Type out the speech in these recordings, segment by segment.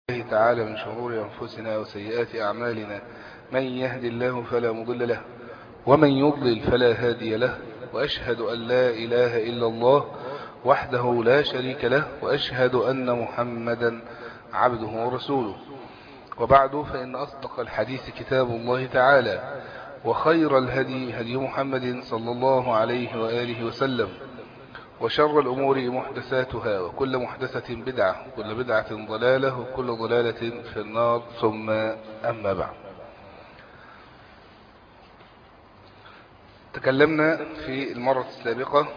الله تعالى من شرور أنفسنا وسيئات أعمالنا من يهد الله فلا مضل له ومن يضلل فلا هادي له وأشهد أن لا إله إلا الله وحده لا شريك له وأشهد أن محمدا عبده ورسوله وبعد فإن أصدق الحديث كتاب الله تعالى وخير الهدي هدي محمد صلى الله عليه وآله وسلم وشر الأمور محدثاتها وكل محدثة بدعة وكل بدعة ضلالة وكل ضلالة في النار ثم أما بعد تكلمنا في المرة السابقة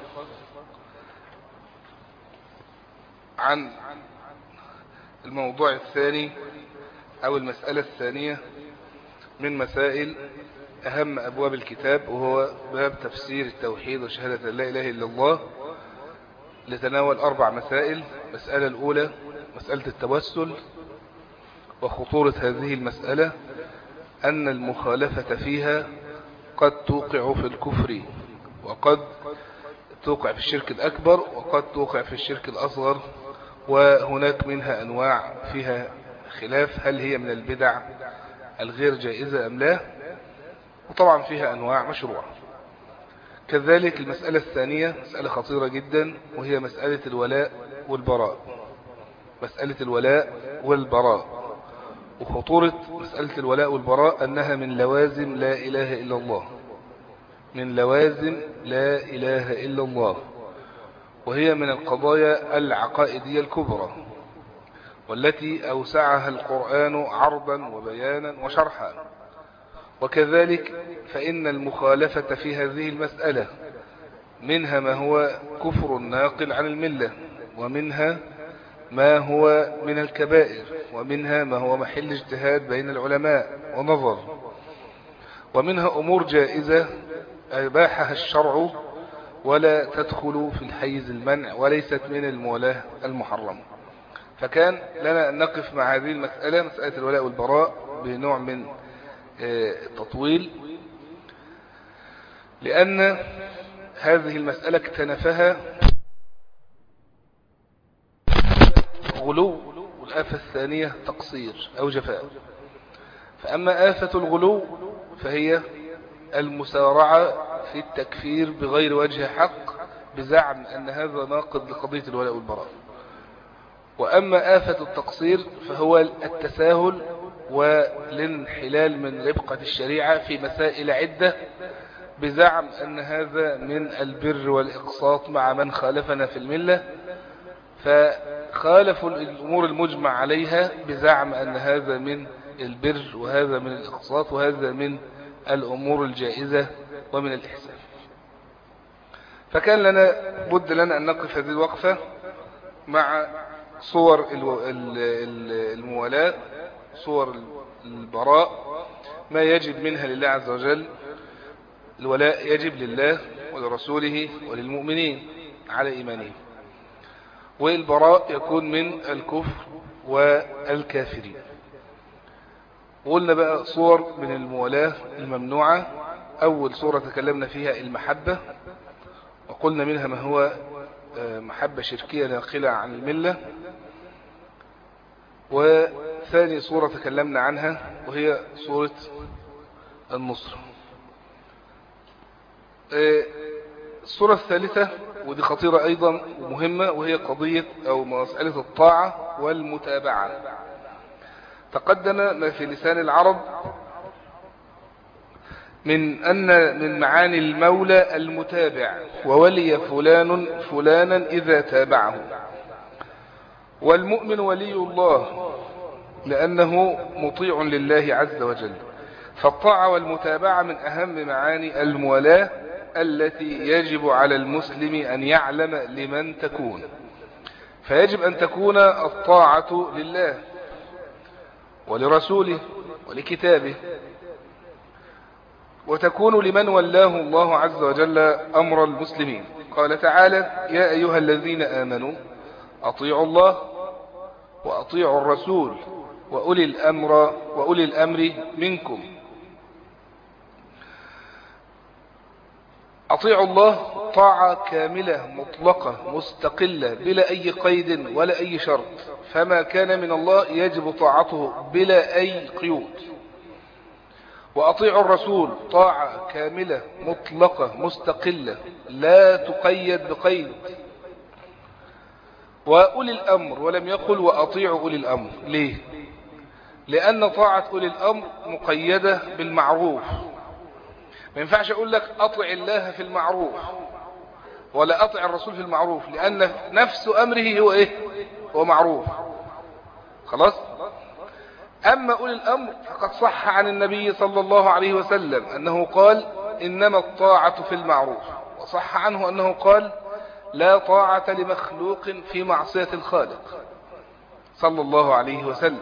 عن الموضوع الثاني أو المسألة الثانية من مسائل أهم أبواب الكتاب وهو باب تفسير التوحيد وشهادة لا إله إلا الله لتناول أربع مسائل المسألة الأولى مسألة التوسل وخطورة هذه المسألة أن المخالفة فيها قد توقع في الكفر وقد توقع في الشرك الأكبر وقد توقع في الشرك الأصغر وهناك منها أنواع فيها خلاف هل هي من البدع الغير جائزة أم لا وطبعا فيها أنواع مشروعة كذلك المسألة الثانية مسألة خطيرة جدا وهي مسألة الولاء والبراء مسألة الولاء والبراء وخطورة مسألة الولاء والبراء أنها من لوازم لا إله إلا الله من لوازم لا إله إلا الله وهي من القضايا العقائدية الكبرى والتي أوسعها القرآن عرضا وبيانا وشرحا وكذلك فإن المخالفة في هذه المسألة منها ما هو كفر ناقل عن الملة ومنها ما هو من الكبائر ومنها ما هو محل اجتهاد بين العلماء ونظر ومنها أمور جائزة أباحها الشرع ولا تدخل في الحيز المنع وليست من المولاة المحرمة فكان لنا أن نقف مع هذه المسألة مسألة الولاء والبراء بنوع من التطويل لأن هذه المسألة اكتنفها غلو والآفة الثانية تقصير أو جفاء فأما آفة الغلو فهي المسارعة في التكفير بغير وجه حق بزعم أن هذا ناقض لقضية الولاء والبراء وأما آفة التقصير فهو التساهل والانحلال من ربقة الشريعة في مسائل عدة بزعم أن هذا من البر والإقساط مع من خالفنا في الملة فخالفوا الأمور المجمع عليها بزعم أن هذا من البر وهذا من الإقساط وهذا من الأمور الجائزة ومن الإحسان فكان لنا بد لنا أن نقف هذه الوقفة مع صور الموالاة صور البراء ما يجب منها لله عز وجل الولاء يجب لله ولرسوله وللمؤمنين على إيمانهم والبراء يكون من الكفر والكافرين وقلنا بقى صور من المولاة الممنوعة أول صورة تكلمنا فيها المحبة وقلنا منها ما هو محبة شركية ناقلة عن الملة وثاني صورة تكلمنا عنها وهي صورة النصر الصورة الثالثة ودي خطيرة أيضا ومهمة وهي قضية أو مسألة الطاعة والمتابعة تقدم ما في لسان العرب من أن من معاني المولى المتابع وولي فلان فلانا إذا تابعه والمؤمن ولي الله لأنه مطيع لله عز وجل فالطاعة والمتابعة من أهم معاني المولاة التي يجب على المسلم أن يعلم لمن تكون فيجب أن تكون الطاعة لله ولرسوله ولكتابه وتكون لمن ولاه الله عز وجل أمر المسلمين قال تعالى يا أيها الذين آمنوا أطيعوا الله وأطيعوا الرسول وأولي الأمر, وأولي الأمر منكم أطيعوا الله طاعة كاملة مطلقة مستقلة بلا أي قيد ولا أي شرط فما كان من الله يجب طاعته بلا أي قيود وأطيع الرسول طاعة كاملة مطلقة مستقلة لا تقيد بقيد وأولي الأمر ولم يقل وأطيع أولي الأمر ليه لأن طاعة أولي الأمر مقيدة بالمعروف ما ينفعش أقول لك أطع الله في المعروف ولا أطع الرسول في المعروف لأن نفس أمره هو إيه هو معروف خلاص أما أولي الأمر فقد صح عن النبي صلى الله عليه وسلم أنه قال إنما الطاعة في المعروف وصح عنه أنه قال لا طاعة لمخلوق في معصية الخالق صلى الله عليه وسلم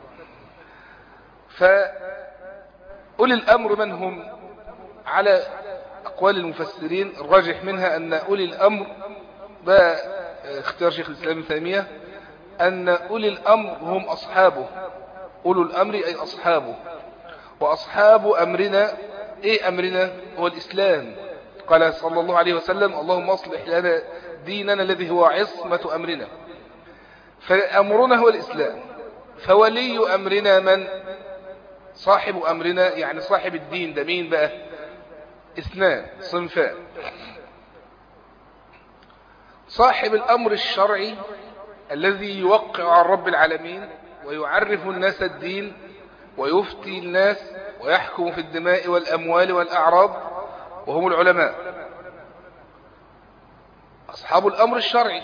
فأولي الأمر من هم على أقوال المفسرين الراجح منها أن أولي الأمر ده اختيار شيخ الإسلام ثانية أن أولي الأمر هم أصحابه أولو الأمر أي أصحابه وأصحاب أمرنا إيه أمرنا هو الإسلام قال صلى الله عليه وسلم اللهم أصلح لنا ديننا الذي هو عصمة أمرنا فأمرنا هو الإسلام فولي أمرنا من صاحب أمرنا يعني صاحب الدين ده مين بقى اثنان صنفان صاحب الأمر الشرعي الذي يوقع عن رب العالمين ويعرف الناس الدين ويفتي الناس ويحكم في الدماء والأموال والأعراض وهم العلماء أصحاب الأمر الشرعي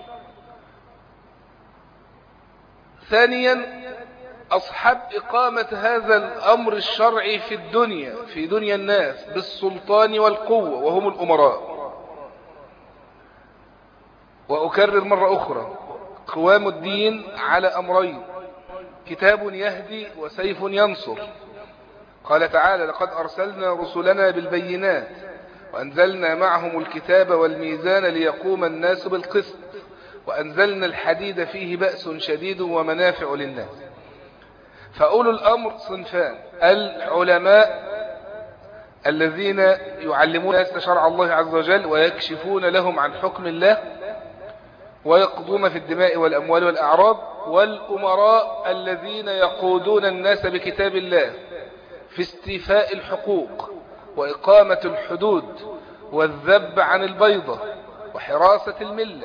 ثانيا أصحاب إقامة هذا الأمر الشرعي في الدنيا في دنيا الناس بالسلطان والقوة وهم الأمراء وأكرر مرة أخرى قوام الدين على أمرين كتاب يهدي وسيف ينصر قال تعالى لقد أرسلنا رسلنا بالبينات وأنزلنا معهم الكتاب والميزان ليقوم الناس بالقسط وأنزلنا الحديد فيه بأس شديد ومنافع للناس فأولو الأمر صنفان العلماء الذين يعلمون الناس شرع الله عز وجل ويكشفون لهم عن حكم الله ويقضون في الدماء والأموال والأعراض والأمراء الذين يقودون الناس بكتاب الله في استيفاء الحقوق وإقامة الحدود والذب عن البيضة وحراسة الملة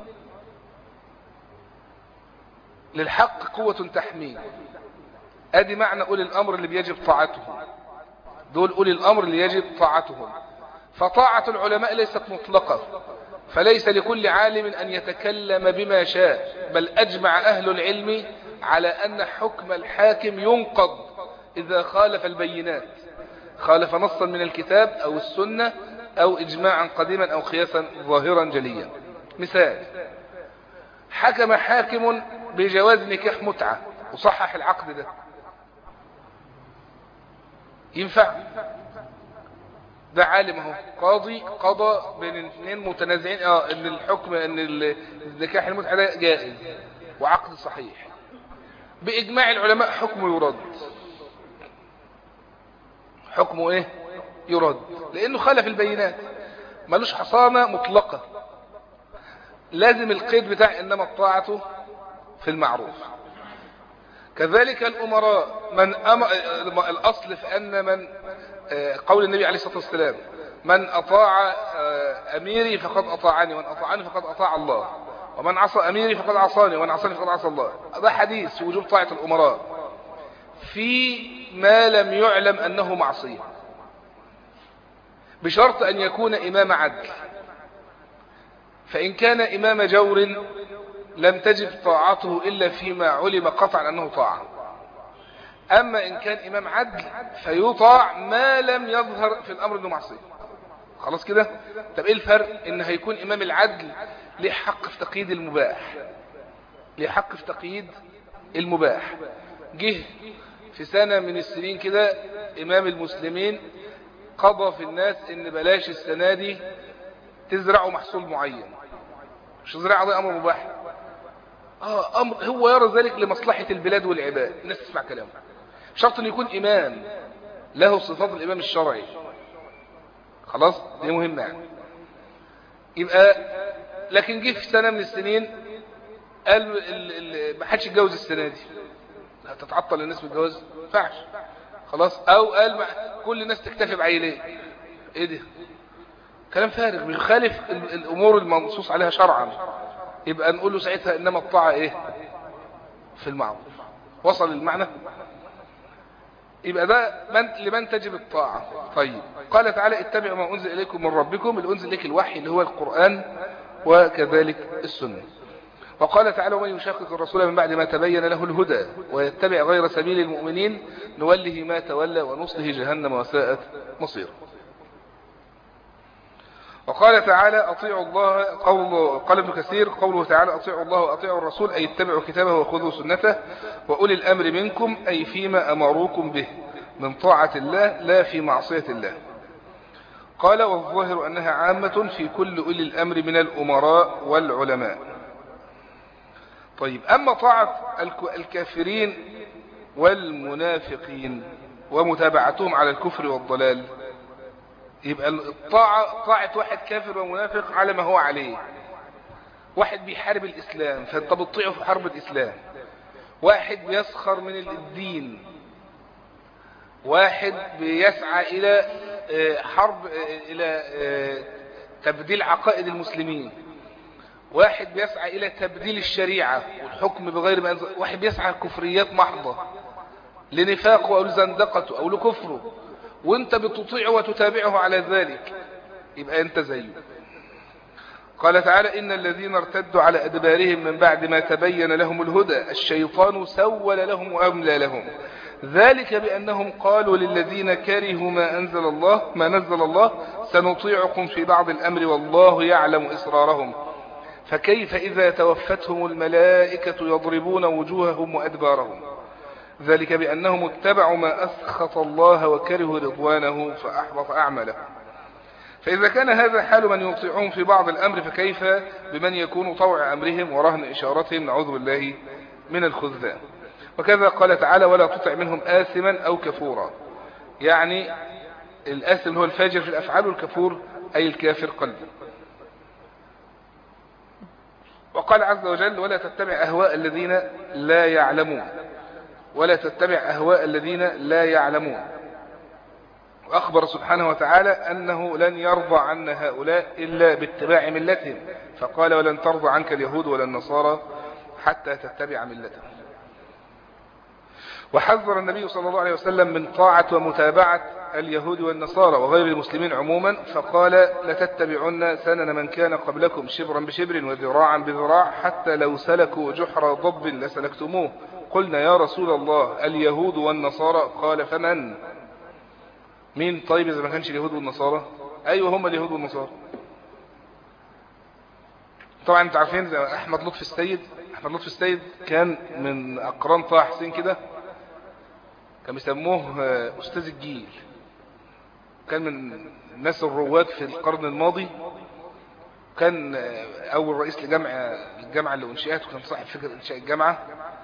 للحق قوة تحميه ادي معنى أولي الأمر اللي بيجب طاعتهم دول أولي الأمر اللي يجب طاعتهم فطاعة العلماء ليست مطلقة فليس لكل عالم أن يتكلم بما شاء بل أجمع أهل العلم على أن حكم الحاكم ينقض إذا خالف البينات خالف نصا من الكتاب أو السنة أو إجماعا قديما أو قياسا ظاهرا جليا مثال حكم حاكم بجواز نكاح متعة وصحح العقد ده ينفع ده عالم اهو قاضي قضى بين اثنين متنازعين اه ان الحكم ان النكاح المتعه ده جائز وعقد صحيح باجماع العلماء حكمه يرد حكمه ايه يرد لانه خالف البينات ملوش حصانه مطلقه لازم القيد بتاع انما الطاعه في المعروف كذلك الأمراء من أم... الأصل في أن من قول النبي عليه الصلاة والسلام من أطاع أميري فقد أطاعني ومن أطاعني فقد أطاع الله ومن عصى أميري فقد عصاني ومن عصاني فقد عصى الله هذا حديث في وجوب طاعة الأمراء في ما لم يعلم أنه معصية بشرط أن يكون إمام عدل فإن كان إمام جور لم تجب طاعته إلا فيما علم قطعا أنه طاعة أما إن كان إمام عدل فيطاع ما لم يظهر في الأمر أنه معصية خلاص كده طب إيه الفرق إن هيكون إمام العدل ليه حق في تقييد المباح ليه حق في تقييد المباح جه في سنة من السنين كده إمام المسلمين قضى في الناس إن بلاش السنة دي تزرعوا محصول معين مش تزرعوا ده أمر مباح آه أمر هو يرى ذلك لمصلحة البلاد والعباد الناس تسمع كلامه شرط أن يكون إمام له صفات الإمام الشرعي خلاص دي مهمة يعني يبقى لكن جه في سنة من السنين قال ال- ال- ما حدش يتجوز السنة دي هتتعطل الناس بالجواز ما ينفعش خلاص او قال ما كل الناس تكتفي بعيلين ايه ده كلام فارغ بيخالف ال- الامور المنصوص عليها شرعا يبقى نقول له ساعتها انما الطاعة ايه في المعروف وصل المعنى يبقى ده من لمن تجب الطاعة طيب قال تعالى اتبعوا ما أنزل إليكم من ربكم اللي أنزل إليك الوحي اللي هو القرآن وكذلك السنة وقال تعالى ومن يشاقق الرسول من بعد ما تبين له الهدى ويتبع غير سبيل المؤمنين نوله ما تولى ونصله جهنم وساءت مصيره وقال تعالى أطيعوا الله قول قال ابن كثير قوله تعالى أطيعوا الله وأطيعوا الرسول أي اتبعوا كتابه وخذوا سنته وأولي الأمر منكم أي فيما أمروكم به من طاعة الله لا في معصية الله قال والظاهر أنها عامة في كل أولي الأمر من الأمراء والعلماء طيب أما طاعة الك- الكافرين والمنافقين ومتابعتهم على الكفر والضلال يبقى الطاعة طاعة واحد كافر ومنافق على ما هو عليه واحد بيحارب الإسلام فأنت بتطيعه في حرب الإسلام واحد بيسخر من الدين واحد بيسعى إلى آه، حرب آه، إلى آه، تبديل عقائد المسلمين واحد بيسعى إلى تبديل الشريعة والحكم بغير ما أنزل واحد بيسعى لكفريات محضة لنفاقه أو لزندقته أو لكفره وانت بتطيعه وتتابعه على ذلك يبقى انت زيه قال تعالى إن الذين ارتدوا على أدبارهم من بعد ما تبين لهم الهدى الشيطان سول لهم وأملى لهم ذلك بأنهم قالوا للذين كرهوا ما أنزل الله ما نزل الله سنطيعكم في بعض الأمر والله يعلم إسرارهم فكيف إذا توفتهم الملائكة يضربون وجوههم وأدبارهم ذلك بأنهم اتبعوا ما أسخط الله وكرهوا رضوانه فأحبط أعمالهم فإذا كان هذا حال من يطيعون في بعض الأمر فكيف بمن يكون طوع أمرهم ورهن إشارتهم نعوذ بالله من الخذلان وكذا قال تعالى ولا تطع منهم آثما أو كفورا يعني الآثم هو الفاجر في الأفعال والكفور أي الكافر قلبا وقال عز وجل ولا تتبع أهواء الذين لا يعلمون ولا تتبع أهواء الذين لا يعلمون وأخبر سبحانه وتعالى أنه لن يرضى عنا هؤلاء إلا باتباع ملتهم فقال ولن ترضى عنك اليهود ولا النصارى حتى تتبع ملتهم وحذر النبي صلى الله عليه وسلم من طاعة ومتابعة اليهود والنصارى وغير المسلمين عموما فقال لتتبعن سنن من كان قبلكم شبرا بشبر وذراعا بذراع حتى لو سلكوا جحر ضب لسلكتموه قلنا يا رسول الله اليهود والنصارى قال فمن مين طيب إذا ما كانش اليهود والنصارى أيوة هم اليهود والنصارى طبعا انتوا عارفين زي أحمد لطفي السيد أحمد لطفي السيد كان من أقران طه حسين كده كان بيسموه آه، أستاذ الجيل كان من الناس الرواد في القرن الماضي كان آه، أول رئيس لجامعة الجامعة اللي أنشئت وكان صاحب فكرة إنشاء الجامعة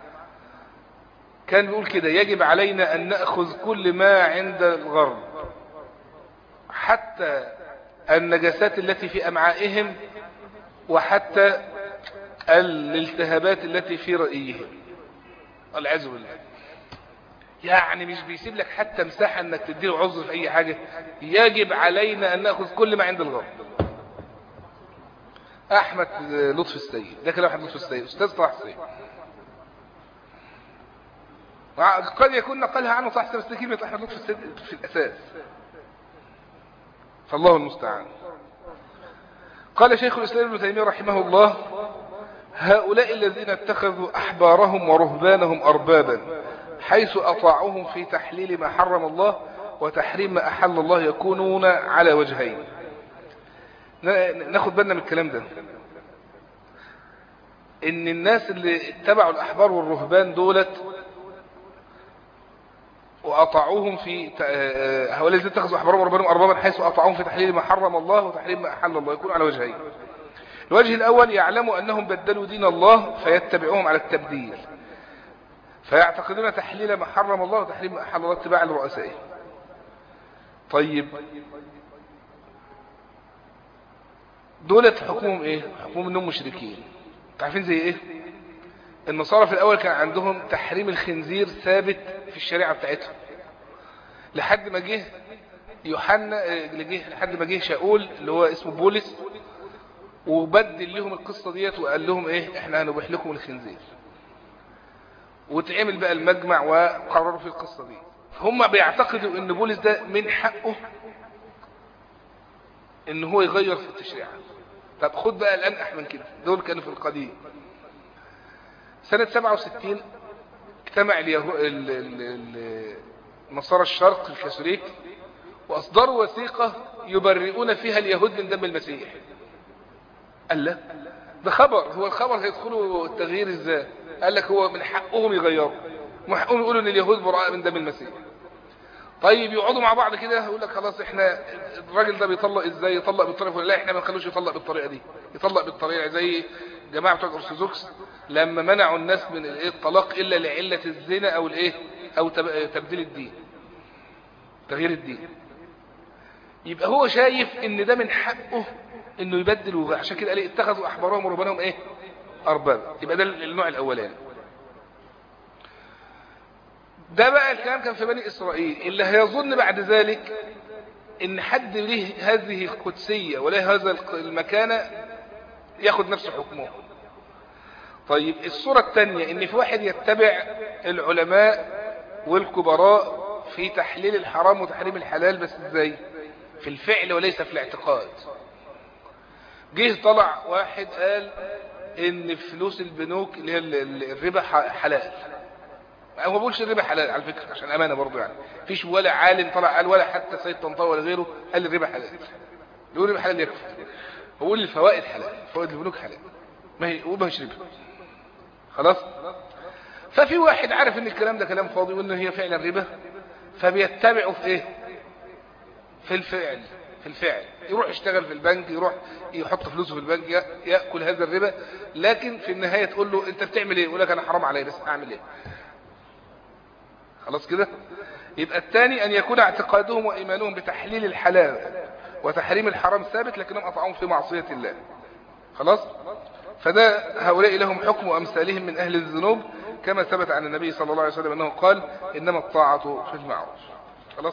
كان بيقول كده يجب علينا أن نأخذ كل ما عند الغرب حتى النجاسات التي في أمعائهم وحتى الالتهابات التي في رأيهم العزو بالله يعني مش بيسيب لك حتى مساحة انك تديله عذر في اي حاجة يجب علينا ان نأخذ كل ما عند الغرب احمد لطفي السيد ده كلام احمد لطفي السيد استاذ طه حسين قد يكون نقلها عنه صح بس كلمة احمد لطفي السيد في الاساس فالله المستعان قال شيخ الاسلام ابن تيمية رحمه الله هؤلاء الذين اتخذوا احبارهم ورهبانهم اربابا حيث أطاعوهم في تحليل ما حرم الله وتحريم ما أحل الله يكونون على وجهين ناخد بالنا من الكلام ده ان الناس اللي اتبعوا الأحبار والرهبان دولت وأطاعوهم في هؤلاء الذين اتخذوا أحبارهم ورهبانهم أربابا حيث أطاعوهم في تحليل ما حرم الله وتحريم ما أحل الله يكون على وجهين الوجه الأول يعلموا أنهم بدلوا دين الله فيتبعوهم على التبديل فيعتقدون تحليل ما حرم الله وتحريم ما أحل الله اتباع لرؤسائه طيب دولت حكمهم ايه حكمهم انهم مشركين عارفين زي ايه النصارى في الاول كان عندهم تحريم الخنزير ثابت في الشريعة بتاعتهم لحد ما جه يوحنا اللي جه لحد ما جه شاول اللي هو اسمه بولس وبدل لهم القصة ديت وقال لهم ايه احنا هنبيح لكم الخنزير وتعمل بقى المجمع وقرروا في القصة دي هم بيعتقدوا ان بولس ده من حقه ان هو يغير في التشريع طب خد بقى الانقح من كده دول كانوا في القديم سنة 67 اجتمع اليهو... ال... ال... ال... نصارى الشرق الكاثوليك واصدروا وثيقة يبرئون فيها اليهود من دم المسيح قال لا ده خبر هو الخبر هيدخلوا التغيير ازاي قال لك هو من حقهم يغيروا من حقهم يقولوا ان اليهود براء من دم المسيح طيب يقعدوا مع بعض كده يقول لك خلاص احنا الراجل ده بيطلق ازاي يطلق بالطريقه لا احنا ما نخلوش يطلق بالطريقه دي يطلق بالطريقه زي جماعه بتوع الارثوذكس لما منعوا الناس من الايه الطلاق الا لعله الزنا او الايه او تبديل الدين تغيير الدين يبقى هو شايف ان ده من حقه انه يبدل عشان كده قال اتخذوا احبارهم ورهبانهم ايه ارباب يبقى ده النوع الاولاني ده بقى الكلام كان في بني اسرائيل اللي هيظن بعد ذلك ان حد له هذه القدسية وله هذا المكانة ياخد نفس حكمه طيب الصورة الثانية ان في واحد يتبع العلماء والكبراء في تحليل الحرام وتحريم الحلال بس ازاي في الفعل وليس في الاعتقاد جه طلع واحد قال ان فلوس البنوك اللي هي الربا حلال هو ما بقولش الربا حلال على فكرة عشان امانة برضو يعني فيش ولا عالم طلع قال ولا حتى سيد طنطاوي ولا غيره قال الربا حلال يقول الربا حلال يكفي هو اللي الفوائد حلال فوائد البنوك حلال ما هي وما هيش ربا خلاص ففي واحد عارف ان الكلام ده كلام فاضي وان هي فعلا ربا فبيتبعه في ايه في الفعل في الفعل يروح يشتغل في البنك يروح يحط فلوسه في البنك يأكل هذا الربا لكن في النهاية تقول له انت بتعمل ايه يقول لك انا حرام علي بس اعمل ايه خلاص كده يبقى الثاني ان يكون اعتقادهم وايمانهم بتحليل الحلال وتحريم الحرام ثابت لكنهم اطعون في معصية الله خلاص فده هؤلاء لهم حكم امثالهم من اهل الذنوب كما ثبت عن النبي صلى الله عليه وسلم انه قال انما الطاعة في المعروف خلاص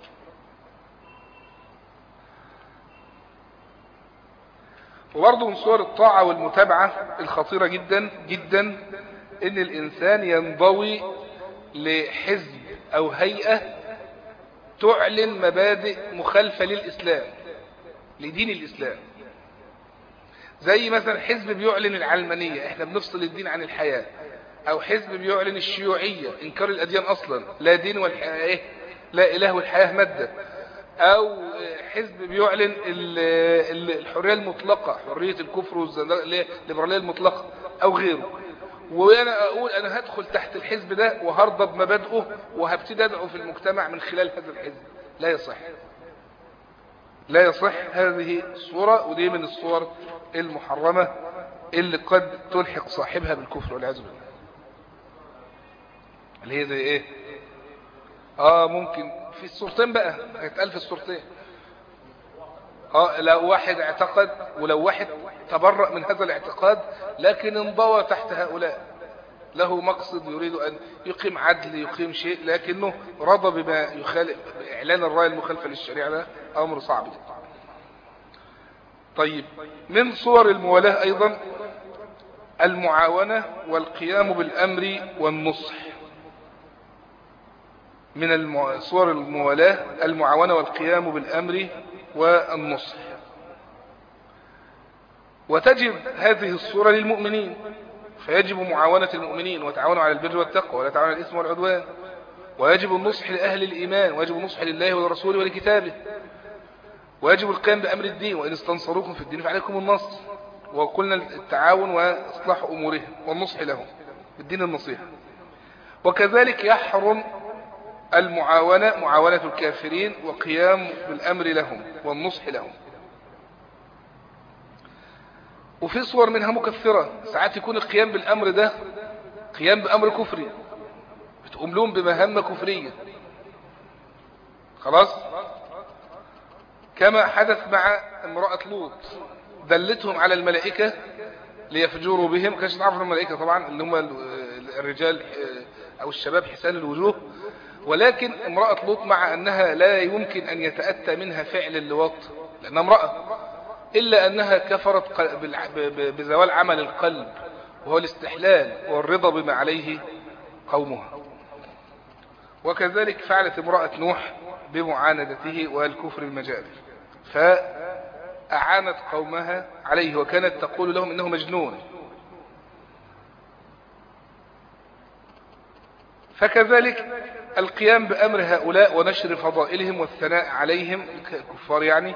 وبرضه من صور الطاعة والمتابعة الخطيرة جدا جدا ان الانسان ينضوي لحزب او هيئة تعلن مبادئ مخالفة للاسلام لدين الاسلام زي مثلا حزب بيعلن العلمانية احنا بنفصل الدين عن الحياة او حزب بيعلن الشيوعية انكار الاديان اصلا لا دين والحياة ايه لا اله والحياة مادة او حزب بيعلن الحرية المطلقة حرية الكفر والليبرالية المطلقة او غيره وانا اقول انا هدخل تحت الحزب ده وهرضى بمبادئه وهبتدي ادعو في المجتمع من خلال هذا الحزب لا يصح لا يصح هذه الصورة ودي من الصور المحرمة اللي قد تلحق صاحبها بالكفر والعياذ بالله اللي هي زي ايه اه ممكن في الصورتين بقى هيتقال في الصورتين اه لو واحد اعتقد ولو واحد تبرأ من هذا الاعتقاد لكن انضوى تحت هؤلاء له مقصد يريد أن يقيم عدل يقيم شيء لكنه رضى بما يخالف إعلان الرأي المخالفة للشريعة ده أمر صعب جدا طيب من صور الموالاة أيضا المعاونة والقيام بالأمر والنصح من المو... صور الموالاة المعاونة والقيام بالأمر والنصح وتجب هذه الصورة للمؤمنين فيجب معاونة المؤمنين وتعاونوا على البر والتقوى ولا تعاونوا على الإثم والعدوان ويجب النصح لأهل الإيمان ويجب النصح لله ولرسوله ولكتابه ويجب القيام بأمر الدين وإن استنصروكم في الدين فعليكم النصر وقلنا التعاون وإصلاح أمورهم والنصح لهم الدين النصيحة وكذلك يحرم المعاونة معاونة الكافرين وقيام بالأمر لهم والنصح لهم وفي صور منها مكفرة ساعات يكون القيام بالأمر ده قيام بأمر كفري بتقوم لهم بمهمة كفرية خلاص كما حدث مع امرأة لوط دلتهم على الملائكة ليفجروا بهم كانش تعرف الملائكة طبعا اللي هم الرجال أو الشباب حسان الوجوه ولكن امرأة لوط مع أنها لا يمكن أن يتأتى منها فعل اللواط لأنها امرأة إلا أنها كفرت بزوال عمل القلب وهو الاستحلال والرضا بما عليه قومها وكذلك فعلت امرأة نوح بمعاندته والكفر المجال فأعانت قومها عليه وكانت تقول لهم إنه مجنون فكذلك القيام بأمر هؤلاء ونشر فضائلهم والثناء عليهم الكفار يعني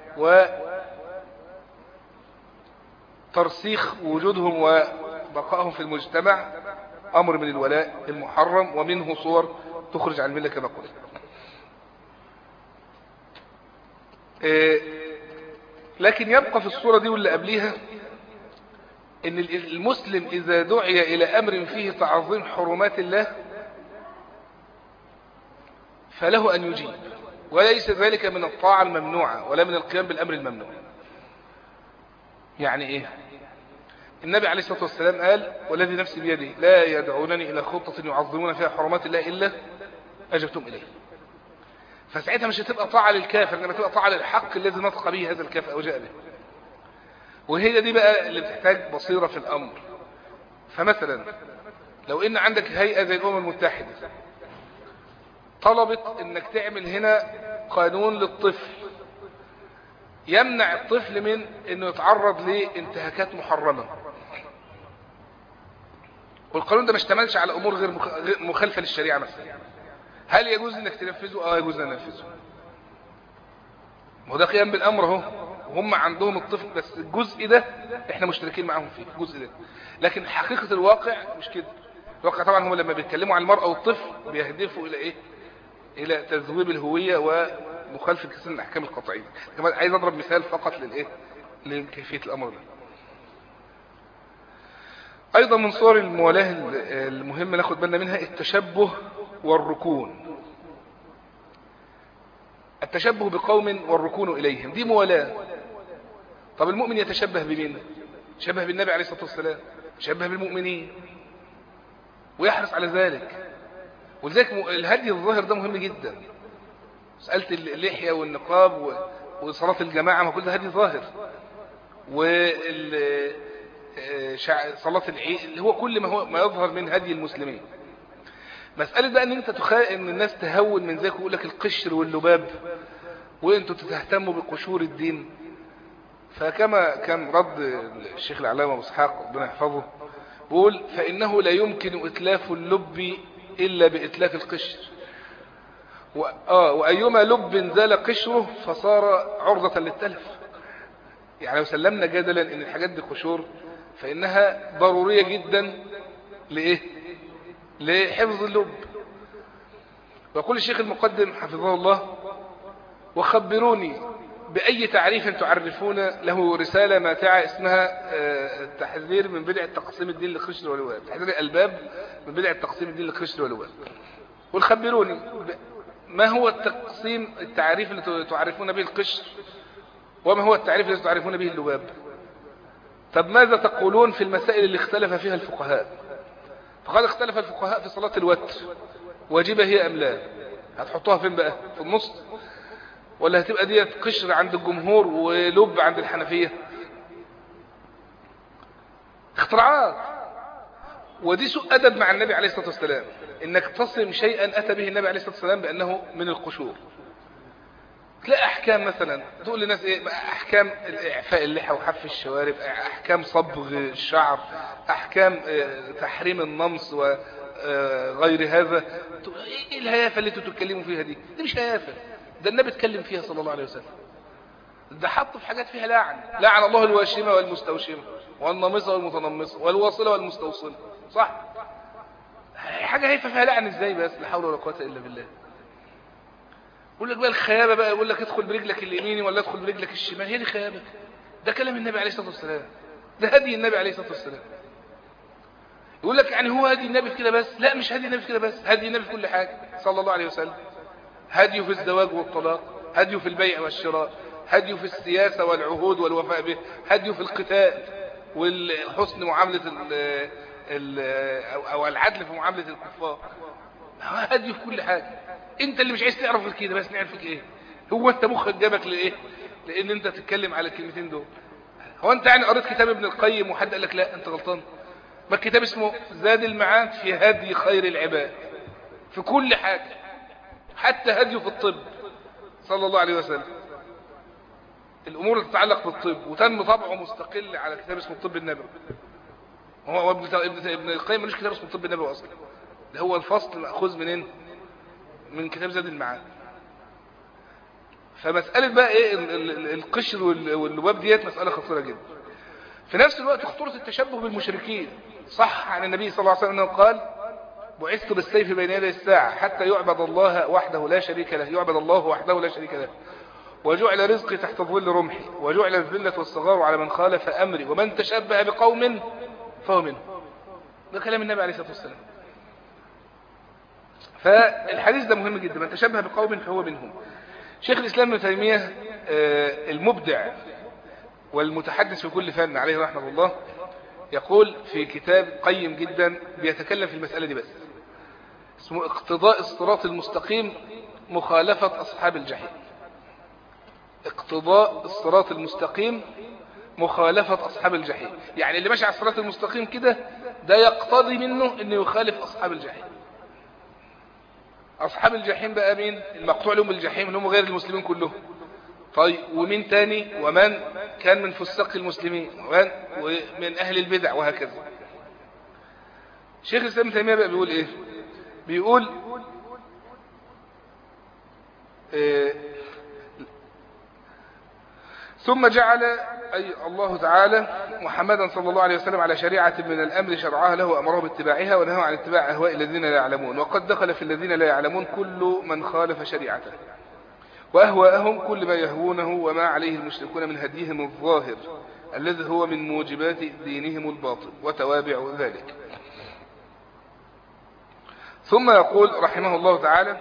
وترسيخ وجودهم وبقائهم في المجتمع أمر من الولاء المحرم ومنه صور تخرج عن الملة كما قلت لكن يبقى في الصورة دي واللي قبليها ان المسلم اذا دعي الى امر فيه تعظيم حرمات الله فله ان يجيب وليس ذلك من الطاعة الممنوعة ولا من القيام بالامر الممنوع يعني ايه النبي عليه الصلاة والسلام قال والذي نفسي بيده لا يدعونني الى خطة يعظمون فيها حرمات الله الا اجبتم اليه فساعتها مش هتبقى طاعة للكافر انما تبقى طاعة للحق الذي نطق به هذا الكافر او جاء به وهي دي بقى اللي بتحتاج بصيرة في الامر فمثلا لو ان عندك هيئة زي الامم المتحدة طلبت انك تعمل هنا قانون للطفل يمنع الطفل من انه يتعرض لانتهاكات محرمة والقانون ده ما اشتملش على امور غير مخالفة للشريعة مثلا هل يجوز انك تنفذه اه يجوز ان ننفذه وده قيام بالامر اهو وهم عندهم الطفل بس الجزء ده احنا مشتركين معاهم فيه الجزء ده لكن حقيقة الواقع مش كده الواقع طبعا هم لما بيتكلموا عن المرأة والطفل بيهدفوا الى ايه الى تذويب الهوية ومخالفة كثير من الاحكام القطعية كمان عايز اضرب مثال فقط للايه لكيفية الامر ده ايضا من صور الموالاه المهمة ناخد بالنا منها التشبه والركون التشبه بقوم والركون إليهم دي مولاة طب المؤمن يتشبه بمين يتشبه بالنبي عليه الصلاة والسلام يتشبه بالمؤمنين ويحرص على ذلك ولذلك الهدي الظاهر ده مهم جدا مسألة اللحية والنقاب وصلاة الجماعة ما كل ده هدي ظاهر وصلاة العيد اللي هو كل ما هو ما يظهر من هدي المسلمين مسألة بقى ان انت تخاء ان الناس تهون من ذلك ويقول لك القشر واللباب وانتوا تهتموا بقشور الدين فكما كان رد الشيخ العلامة ابو اسحاق ربنا يحفظه بيقول فانه لا يمكن اتلاف اللب الا باتلاف القشر و... آه وايما لب زال قشره فصار عرضة للتلف يعني لو سلمنا جدلا ان الحاجات دي قشور فانها ضرورية جدا لايه لحفظ اللب ويقول الشيخ المقدم حفظه الله وخبروني بأي تعريف تعرفون له رسالة ماتعة اسمها التحذير من بدع تقسيم الدين للخشر والواب تحذير الألباب من بدع تقسيم الدين للخشر والواب والخبروني ما هو التقسيم التعريف اللي تعرفون به القشر وما هو التعريف الذي تعرفون به اللباب طب ماذا تقولون في المسائل اللي اختلف فيها الفقهاء فقد اختلف الفقهاء في صلاة الوتر واجبة هي أم لا هتحطوها فين بقى في النص ولا هتبقى ديت قشر عند الجمهور ولب عند الحنفية اختراعات ودي سوء أدب مع النبي عليه الصلاة والسلام انك تصم شيئا أتى به النبي عليه الصلاة والسلام بأنه من القشور تلاقي أحكام مثلا تقول للناس إيه أحكام إعفاء اللحى وحف الشوارب أحكام صبغ الشعر أحكام تحريم النمص وغير هذا إيه الهيافة اللي انتوا تتكلموا فيها دي دي مش هيافة ده النبي اتكلم فيها صلى الله عليه وسلم ده حط في حاجات فيها لعن لعن الله الواشمة والمستوشمة والنمصة والمتنمصة والواصلة والمستوصلة صح حاجة هيفة فيها لعن ازاي بس لا حول ولا قوة إلا بالله يقول لك بقى الخيابة بقى يقول لك ادخل برجلك اليميني ولا ادخل برجلك الشمال هي دي خيابة ده كلام النبي عليه الصلاة والسلام ده هدي النبي عليه الصلاة والسلام يقول لك يعني هو هدي النبي في كده بس لا مش هدي النبي في كده بس هدي النبي في كل حاجة صلى الله عليه وسلم هديه في الزواج والطلاق هديه في البيع والشراء هديه في السياسة والعهود والوفاء به هديه في القتال والحسن معاملة ال ال أو العدل في معاملة الكفار هديه في كل حاجة انت اللي مش عايز تعرف غير كده بس نعرفك ايه هو انت مخك جابك لايه لان انت تتكلم على الكلمتين دول هو انت يعني قريت كتاب ابن القيم وحد قال لك لا انت غلطان ما الكتاب اسمه زاد المعاد في هدي خير العباد في كل حاجة حتى هديه في الطب صلى الله عليه وسلم الامور اللي تتعلق بالطب وتم طبعه مستقل على كتاب اسمه الطب النبوي هو ابن ابن ابن القيم ملوش كتاب اسمه الطب النبوي اصلا ده هو الفصل ماخوذ منين من كتاب زاد المعاد فمسألة بقى ايه القشر واللباب ديت مسألة خطيرة جدا في نفس الوقت خطورة التشبه بالمشركين صح عن النبي صلى الله عليه وسلم انه قال بعثت بالسيف بين يدي الساعة حتى يعبد الله وحده لا شريك له يعبد الله وحده لا شريك له وجعل رزقي تحت ظل رمحي وجعل الذلة والصغار على من خالف أمري ومن تشبه بقوم فهو منه ده كلام النبي عليه الصلاة والسلام فالحديث ده مهم جدا من تشبه بقوم فهو منهم شيخ الإسلام ابن تيمية المبدع والمتحدث في كل فن عليه رحمة الله يقول في كتاب قيم جدا بيتكلم في المسألة دي بس اسمه اقتضاء الصراط المستقيم مخالفة أصحاب الجحيم اقتضاء الصراط المستقيم مخالفة أصحاب الجحيم يعني اللي ماشي على الصراط المستقيم كده ده يقتضي منه انه يخالف أصحاب الجحيم أصحاب الجحيم بقى مين المقطوع لهم الجحيم اللي هم غير المسلمين كلهم طيب ومين تاني ومن كان من فساق المسلمين ومن, ومن أهل البدع وهكذا شيخ الإسلام تيمية بقى بيقول إيه بيقول إيه ثم جعل أي الله تعالى محمدا صلى الله عليه وسلم على شريعة من الأمر شرعها له وأمره باتباعها ونهى عن اتباع أهواء الذين لا يعلمون وقد دخل في الذين لا يعلمون كل من خالف شريعته وأهواءهم كل ما يهوونه وما عليه المشركون من هديهم الظاهر الذي هو من موجبات دينهم الباطل وتوابع ذلك ثم يقول رحمه الله تعالى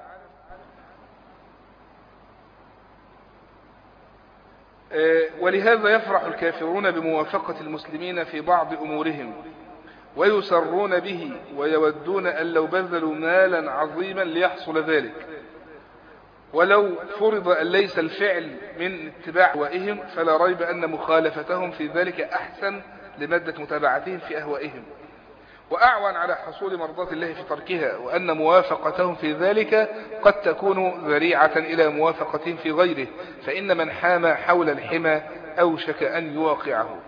ولهذا يفرح الكافرون بموافقة المسلمين في بعض أمورهم ويسرون به ويودون أن لو بذلوا مالا عظيما ليحصل ذلك ولو فرض أن ليس الفعل من اتباع أهوائهم فلا ريب أن مخالفتهم في ذلك أحسن لمادة متابعتهم في أهوائهم وأعون على حصول مرضات الله في تركها وأن موافقتهم في ذلك قد تكون ذريعة إلى موافقتهم في غيره فإن من حام حول الحمى أوشك أن يواقعه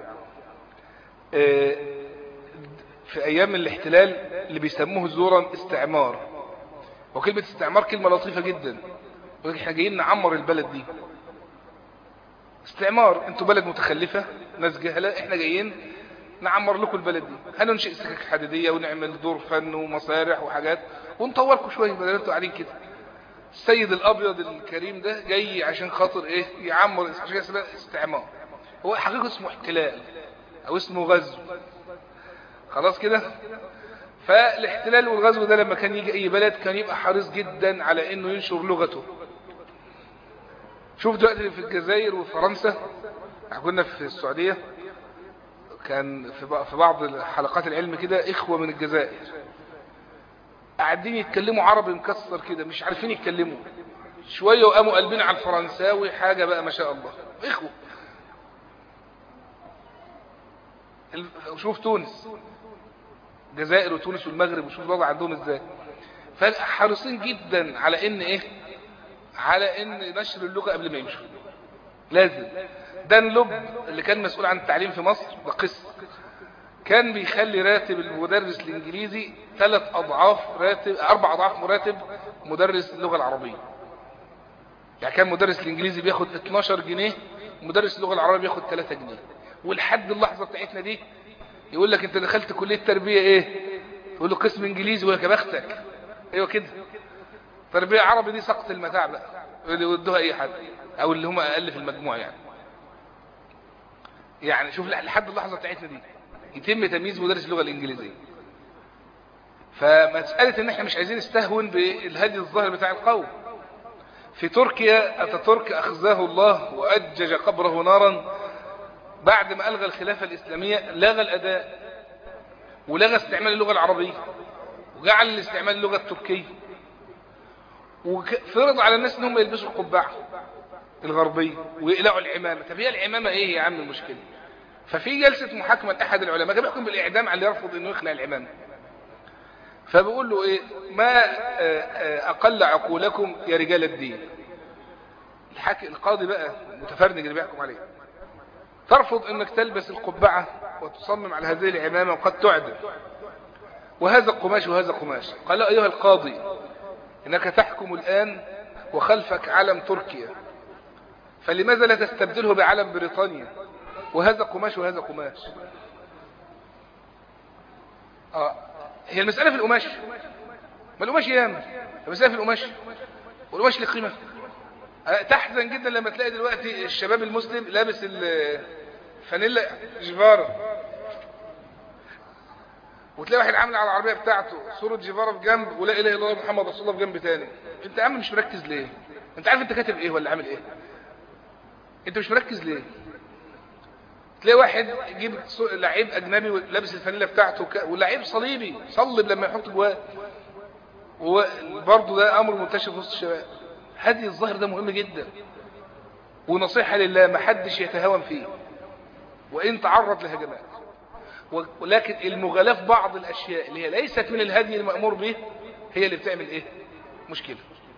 في أيام الاحتلال اللي بيسموه زورا استعمار وكلمة استعمار كلمة لطيفة جدا احنا جايين نعمر البلد دي استعمار انتوا بلد متخلفة ناس جهلة احنا جايين نعمر لكم البلد دي هننشئ سكك حديدية ونعمل دور فن ومسارح وحاجات ونطوركم شوية بدل انتوا قاعدين كده السيد الابيض الكريم ده جاي عشان خاطر ايه يعمر عشان كده اسمه استعمار هو حقيقة اسمه احتلال او اسمه غزو خلاص كده فالاحتلال والغزو ده لما كان يجي اي بلد كان يبقى حريص جدا على انه ينشر لغته شوف دلوقتي في الجزائر وفرنسا كنا في السعودية كان في بعض حلقات العلم كده اخوة من الجزائر قاعدين يتكلموا عربي مكسر كده مش عارفين يتكلموا شوية وقاموا قلبين على الفرنساوي حاجة بقى ما شاء الله اخوة شوف تونس الجزائر وتونس والمغرب وشوف الوضع عندهم ازاي فحريصين جدا على ان ايه على ان نشر اللغة قبل ما يمشوا لازم دان لب اللي كان مسؤول عن التعليم في مصر ده قس كان بيخلي راتب المدرس الانجليزي ثلاث اضعاف راتب اربع اضعاف مراتب مدرس اللغة العربية يعني كان مدرس الانجليزي بياخد 12 جنيه مدرس اللغة العربية بياخد 3 جنيه ولحد اللحظة بتاعتنا دي يقول لك انت دخلت كلية تربية ايه يقول له قسم انجليزي ولا كبختك ايوه كده تربية عربي دي سقط المتاع بقى اللي يودوها اي حد او اللي هم اقل في المجموع يعني يعني شوف لحد اللحظة بتاعتنا دي يتم تمييز مدرس اللغة الانجليزية فمسألة ان احنا مش عايزين نستهون بالهدي الظاهر بتاع القوم في تركيا اتاتورك اخزاه الله واجج قبره نارا بعد ما الغى الخلافة الاسلامية لغى الاداء ولغى استعمال اللغة العربية وجعل الاستعمال اللغة التركية وفرض على الناس انهم يلبسوا القبعة الغربية ويقلعوا العمامة طب هي العمامة ايه يا عم المشكلة ففي جلسة محاكمة احد العلماء كان بيحكم بالاعدام على اللي يرفض انه يخلع العمامة فبيقول له ايه ما اقل عقولكم يا رجال الدين الحاكي القاضي بقى المتفرنج اللي بيحكم عليه ترفض انك تلبس القبعة وتصمم على هذه العمامة وقد تعدم وهذا قماش وهذا قماش قال ايها القاضي انك تحكم الان وخلفك علم تركيا فلماذا لا تستبدله بعلم بريطانيا وهذا قماش وهذا قماش آه. هي المسألة في القماش ما القماش ياما المسألة في القماش والقماش له قيمة تحزن جدا لما تلاقي دلوقتي الشباب المسلم لابس الفانيلا جيفارا وتلاقي واحد عامل على العربية بتاعته صورة جيفارا في جنب ولا اله الا الله محمد رسول الله في جنب تاني انت يا عم مش مركز ليه انت عارف انت كاتب ايه ولا عامل ايه انت مش مركز ليه تلاقي واحد يجيب لعيب اجنبي لابس الفانيلا بتاعته ك... ولعيب صليبي صلب لما يحط جواه وبرضه ده امر منتشر في وسط الشباب هدي الظاهر ده مهم جدا ونصيحة لله ما حدش يتهاون فيه وإن تعرض لهجمات ولكن المغالاة في بعض الأشياء اللي هي ليست من الهدي المأمور به هي اللي بتعمل إيه مشكلة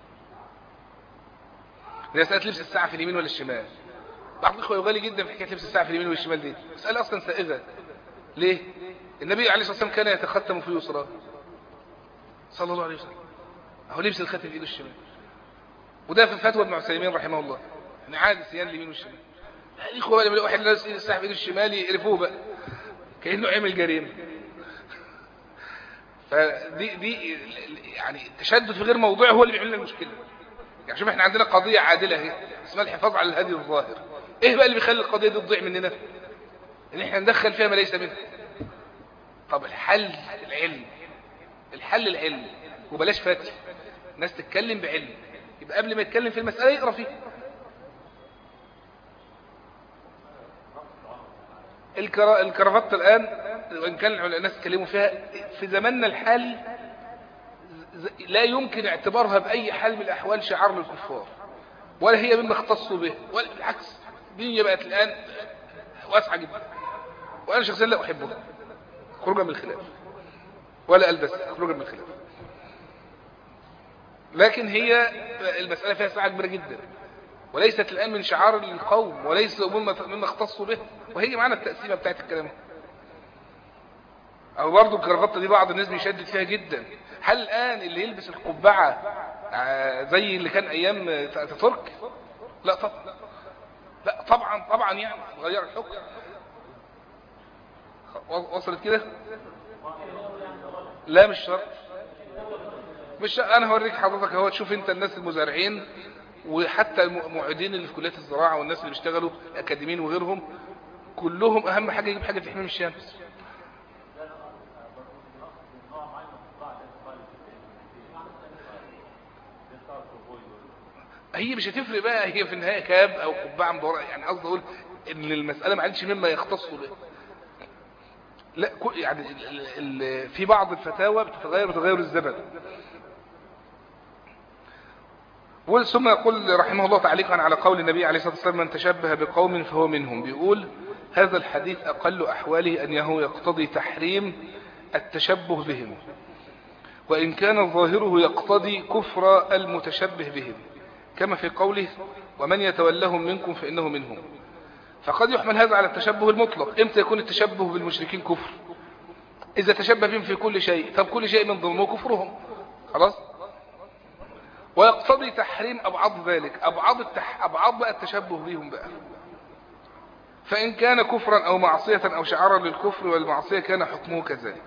زي مسألة لبس الساعة في اليمين ولا الشمال بعض الإخوة يغالي جدا في حكاية لبس الساعة في اليمين والشمال دي مسألة أصلا سائغة ليه النبي عليه الصلاة والسلام كان يتختم في يسرى صلى الله عليه وسلم هو لبس الختم في ايده الشمال وده في فتوى ابن عثيمين رحمه الله يعني عادي سيان اليمين والشمال الاخوه بقى لما واحد لابس الساعه في ايده الشمال يقرفوه بقى كانه عمل جريمه فدي دي يعني التشدد في غير موضوع هو اللي بيعمل لنا المشكله يعني شوف احنا عندنا قضيه عادله اهي اسمها الحفاظ على الهدي الظاهر ايه بقى اللي بيخلي القضيه دي تضيع مننا ان احنا ندخل فيها ما ليس منها طب الحل العلم الحل العلم وبلاش فتي الناس تتكلم بعلم يبقى قبل ما يتكلم في المسألة يقرأ فيها الكرا... الكرافتة الآن وإن كان الناس تكلموا فيها في زماننا الحالي لا يمكن اعتبارها بأي حال من الأحوال شعار للكفار ولا هي مما اختصوا به ولا بالعكس الدنيا بقت الآن واسعة جدا وأنا شخصيا لا أحبها خروجا من الخلاف ولا ألبس خروجا من الخلاف لكن هي المسألة فيها ساعة كبيرة جدا وليست الآن من شعار القوم وليس مما اختصوا به وهي معنا التقسيمة بتاعت الكلام أو برضو الكرافطة دي بعض الناس بيشدد فيها جدا هل الآن اللي يلبس القبعة زي اللي كان أيام تترك لا طبعا لا طبعا طبعا يعني غير الحكم وصلت كده لا مش شرط مش انا هوريك حضرتك اهو تشوف انت الناس المزارعين وحتى المعيدين اللي في كليات الزراعه والناس اللي بيشتغلوا اكاديميين وغيرهم كلهم اهم حاجه يجيب حاجه تحمي من الشمس هي مش هتفرق بقى هي في النهايه كاب او قبعه مدوره يعني قصدي اقول ان المساله ما عادش مما يختص به لا يعني في بعض الفتاوى بتتغير بتغير الزمن ثم يقول رحمه الله تعليقا على قول النبي عليه الصلاة والسلام من تشبه بقوم فهو منهم بيقول هذا الحديث أقل أحواله أنه يقتضي تحريم التشبه بهم وإن كان ظاهره يقتضي كفر المتشبه بهم كما في قوله ومن يتولهم منكم فإنه منهم فقد يحمل هذا على التشبه المطلق امتى يكون التشبه بالمشركين كفر إذا تشبه بهم في كل شيء طب كل شيء من ضمنه كفرهم خلاص ويقتضي تحريم أبعض ذلك أبعض, التح... أبعض بقى التشبه بهم بقى فإن كان كفرا أو معصية أو شعارا للكفر والمعصية كان حكمه كذلك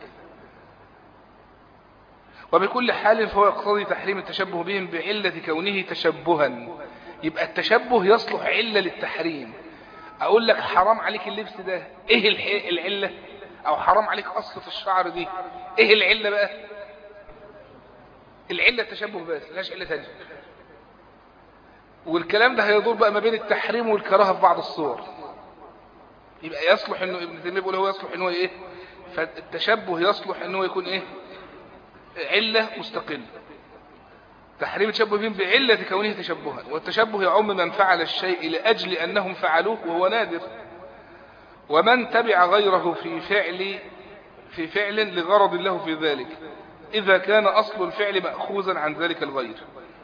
وبكل حال فهو يقتضي تحريم التشبه بهم بعلة كونه تشبها يبقى التشبه يصلح علة للتحريم أقول لك حرام عليك اللبس ده إيه العلة أو حرام عليك قصة الشعر دي إيه العلة بقى العلة التشبه بس ملهاش علة تانية والكلام ده هيدور بقى ما بين التحريم والكراهه في بعض الصور يبقى يصلح انه ابن تيميه بيقول هو يصلح انه ايه فالتشبه يصلح انه يكون ايه عله مستقله تحريم التشبه بهم بعلة كونه تشبها والتشبه يعم من فعل الشيء لأجل أنهم فعلوه وهو نادر ومن تبع غيره في فعل في فعل لغرض له في ذلك إذا كان أصل الفعل مأخوذا عن ذلك الغير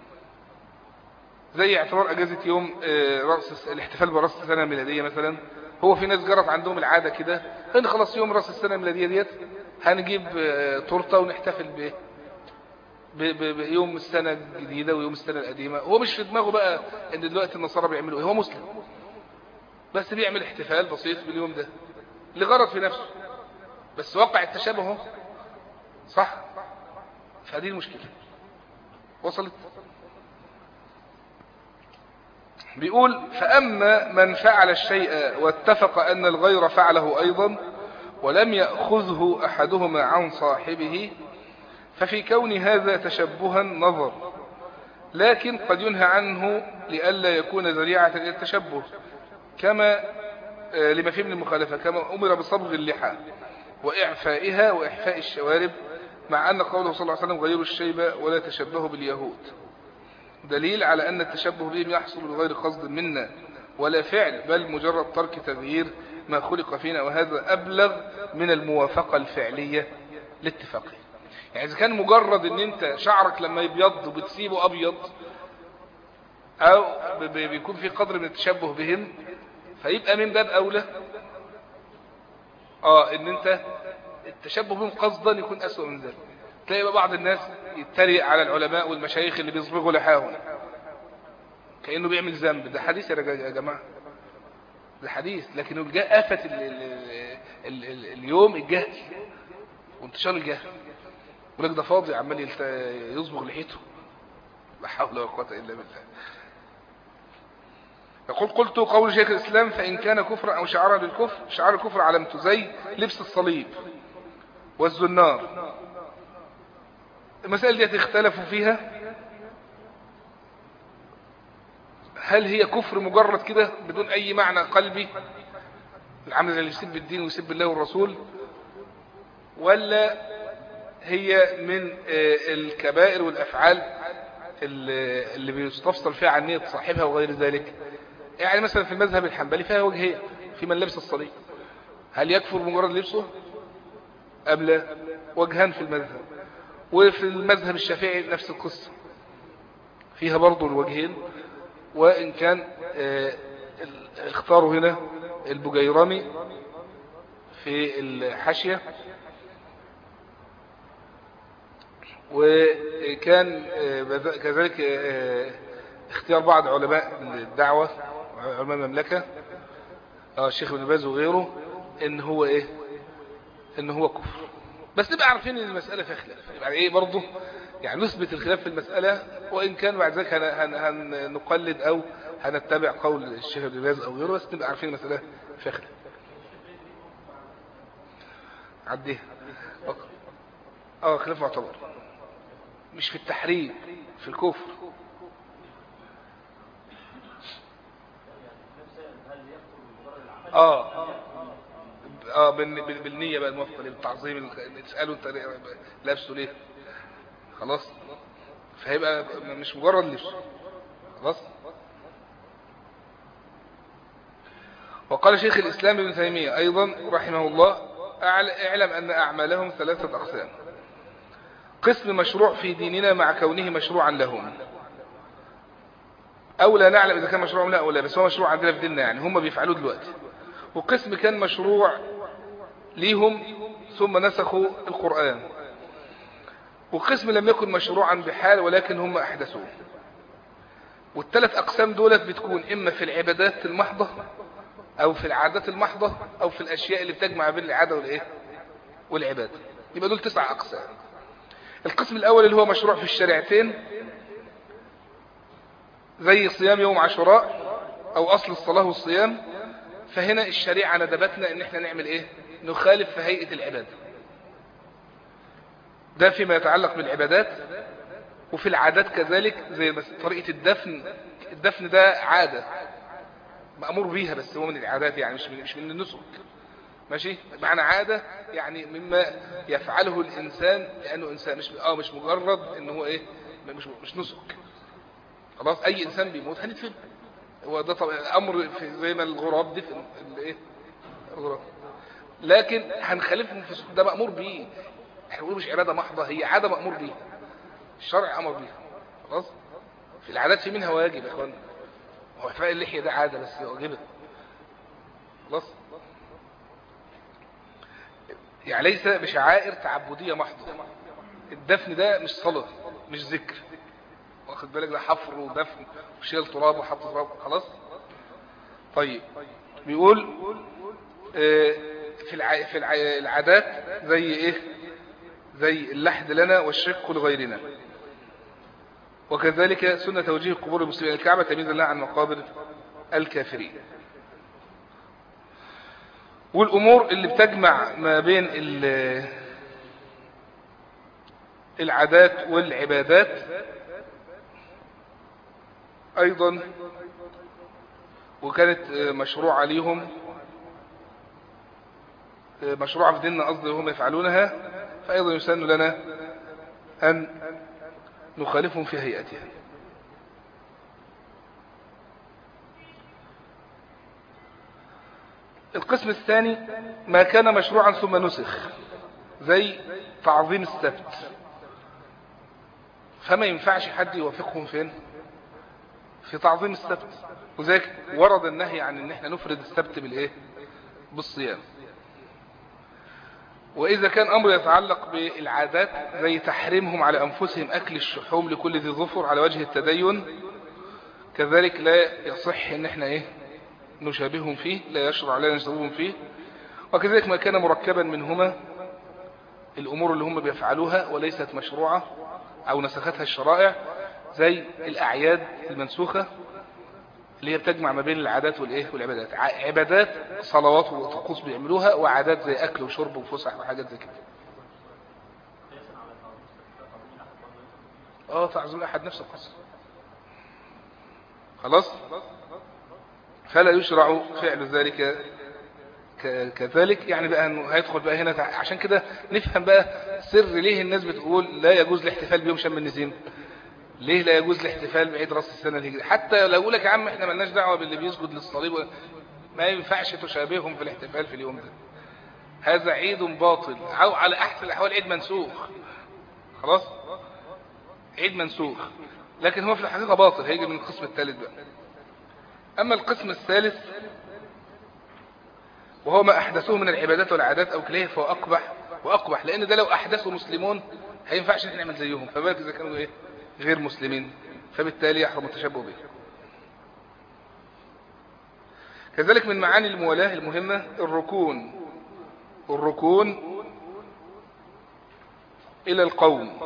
زي اعتبار أجازة يوم آه، رأس الاحتفال برأس السنة الميلادية مثلا هو في ناس جرت عندهم العادة كده ان خلاص يوم رأس السنة الميلادية ديت هنجيب آه، تورته ونحتفل بايه بيوم السنة الجديدة ويوم السنة القديمة هو مش في دماغه بقى ان دلوقتي النصارى بيعملوا ايه هو مسلم بس بيعمل احتفال بسيط باليوم ده لغرض في نفسه بس وقع التشابه صح فهذه المشكلة وصلت بيقول فأما من فعل الشيء واتفق أن الغير فعله أيضا ولم يأخذه أحدهما عن صاحبه ففي كون هذا تشبها نظر لكن قد ينهى عنه لئلا يكون ذريعة إلى التشبه كما آه، لما فيه من المخالفة كما أمر بصبغ اللحى وإعفائها وإحفاء الشوارب مع أن قوله صلى الله عليه وسلم غير الشيبة ولا تشبهوا باليهود دليل على أن التشبه بهم يحصل بغير قصد منا ولا فعل بل مجرد ترك تغيير ما خلق فينا وهذا أبلغ من الموافقة الفعلية لاتفاقه يعني إذا كان مجرد أن أنت شعرك لما يبيض وبتسيبه أبيض أو بيكون في قدر من التشبه بهم فيبقى من باب أولى آه أن أنت التشبه بهم قصدا يكون أسوأ من ذلك تلاقي بعض الناس يتريق على العلماء والمشايخ اللي بيصبغوا لحاهم كأنه بيعمل ذنب ده حديث يا جماعة ده حديث لكن جاء آفة ال ال ال ال اليوم الجهل وانتشار الجهل ولك ده فاضي عمال يصبغ لحيته لا حول ولا قوه الا بالله يقول قلت قول شيخ الإسلام فإن كان كفرا أو شعارا للكفر شعار الكفر علامته زي لبس الصليب والزنار المسائل دي اختلفوا فيها هل هي كفر مجرد كده بدون أي معنى قلبي العمل اللي يسب الدين ويسب الله والرسول ولا هي من آه، الكبائر والأفعال اللي بيستفصل فيها عن نية صاحبها وغير ذلك يعني مثلا في المذهب الحنبلي فيها وجهية في من لبس الصليب هل يكفر مجرد لبسه أم لا وجهان في المذهب وفي المذهب الشافعي نفس القصة فيها برضو الوجهين وإن كان آه، اختاروا هنا البجيرمي في الحاشية وكان آه، كذلك آه، اختيار بعض علماء الدعوة علماء المملكة اه الشيخ ابن باز وغيره ان هو ايه ان هو كفر بس نبقى عارفين ان المسألة فيها خلاف يعني ايه برضه يعني نثبت الخلاف في المسألة وان كان بعد ذلك هنقلد او هنتبع قول الشيخ ابن باز او غيره بس نبقى عارفين المسألة فيها خلاف عديها اه خلاف معتبر مش في التحريم في الكفر اه اه بالنية بقى الموافقة للتعظيم تسأله انت لابسه ليه خلاص فهيبقى مش مجرد لبس خلاص وقال شيخ الإسلام ابن تيمية أيضا رحمه الله اعلم أن أعمالهم ثلاثة أقسام قسم مشروع في ديننا مع كونه مشروعا لهم أو لا نعلم إذا كان مشروع لا أو لا بس هو مشروع عندنا في ديننا يعني هم بيفعلوه دلوقتي وقسم كان مشروع ليهم ثم نسخوا القرآن وقسم لم يكن مشروعا بحال ولكن هم أحدثوه والثلاث أقسام دولت بتكون إما في العبادات المحضة أو في العادات المحضة أو في الأشياء اللي بتجمع بين العادة والإيه والعبادة يبقى دول تسع أقسام القسم الأول اللي هو مشروع في الشريعتين زي صيام يوم عاشوراء أو أصل الصلاة والصيام فهنا الشريعة ندبتنا ان احنا نعمل ايه نخالف في هيئة العبادة ده فيما يتعلق بالعبادات وفي العادات كذلك زي طريقة الدفن الدفن ده عادة مأمور بيها بس هو من العادات يعني مش من, مش من النسك ماشي معنى عادة يعني مما يفعله الإنسان لأنه إنسان مش اه مش مجرد إنه هو إيه مش مش نسك خلاص أي إنسان بيموت هندفن هو ده طبعا أمر في زي ما الغراب دفن الإيه الغراب لكن هنخالفهم في ده مأمور بيه احنا بنقول مش عبادة محضة هي عادة مأمور بيها الشرع أمر بيها خلاص في العادات في منها واجب يا اخوان هو إحفاء اللحية ده عادة بس واجبة خلاص يعني ليس بشعائر تعبدية محضة الدفن ده مش صلاة مش ذكر واخد بالك ده حفر ودفن وشيل تراب وحط تراب خلاص طيب بيقول آه، في الع... في الع... العادات زي ايه زي اللحد لنا والشق لغيرنا وكذلك سنة توجيه قبور المسلمين الكعبة تمييزا لها عن مقابر الكافرين والأمور اللي بتجمع ما بين ال- العادات والعبادات أيضا وكانت مشروعة ليهم مشروعة في ديننا قصدي هم يفعلونها فأيضا يسن لنا أن نخالفهم في هيئتها القسم الثاني ما كان مشروعا ثم نسخ زي تعظيم السبت فما ينفعش حد يوافقهم فين في تعظيم السبت وذلك ورد النهي عن ان احنا نفرد السبت بالايه بالصيام وإذا كان أمر يتعلق بالعادات زي تحريمهم على أنفسهم أكل الشحوم لكل ذي ظفر على وجه التدين كذلك لا يصح ان احنا ايه نشابههم فيه لا يشرع لنا نشابههم فيه وكذلك ما كان مركبا منهما الأمور اللي هم بيفعلوها وليست مشروعة أو نسختها الشرائع زي الأعياد المنسوخة اللي هي بتجمع ما بين العادات والايه والعبادات ع- عبادات صلوات وطقوس بيعملوها وعادات زي أكل وشرب وفسح وحاجات زي كده اه تعزم أحد نفس القصة خلاص فلا يشرع فعل ذلك ك- كذلك يعني بقى انه هيدخل بقى هنا تع- عشان كده نفهم بقى سر ليه الناس بتقول لا يجوز الاحتفال بيوم شم النسيم ليه لا يجوز الاحتفال بعيد راس السنه الهجري حتى لو يقول لك يا عم احنا مالناش دعوه باللي بيسجد للصليب و- ما ينفعش تشابههم في الاحتفال في اليوم ده هذا عيد باطل او على احسن الاحوال عيد منسوخ خلاص عيد منسوخ لكن هو في الحقيقه باطل هيجي من القسم الثالث بقى اما القسم الثالث وهو ما أحدثوه من العبادات والعادات أو كليه فهو أقبح وأقبح لأن ده لو أحدثوا مسلمون هينفعش إحنا نعمل زيهم فبالك إذا كانوا إيه غير مسلمين فبالتالي يحرم التشبه به كذلك من معاني الموالاة المهمة الركون الركون إلى القوم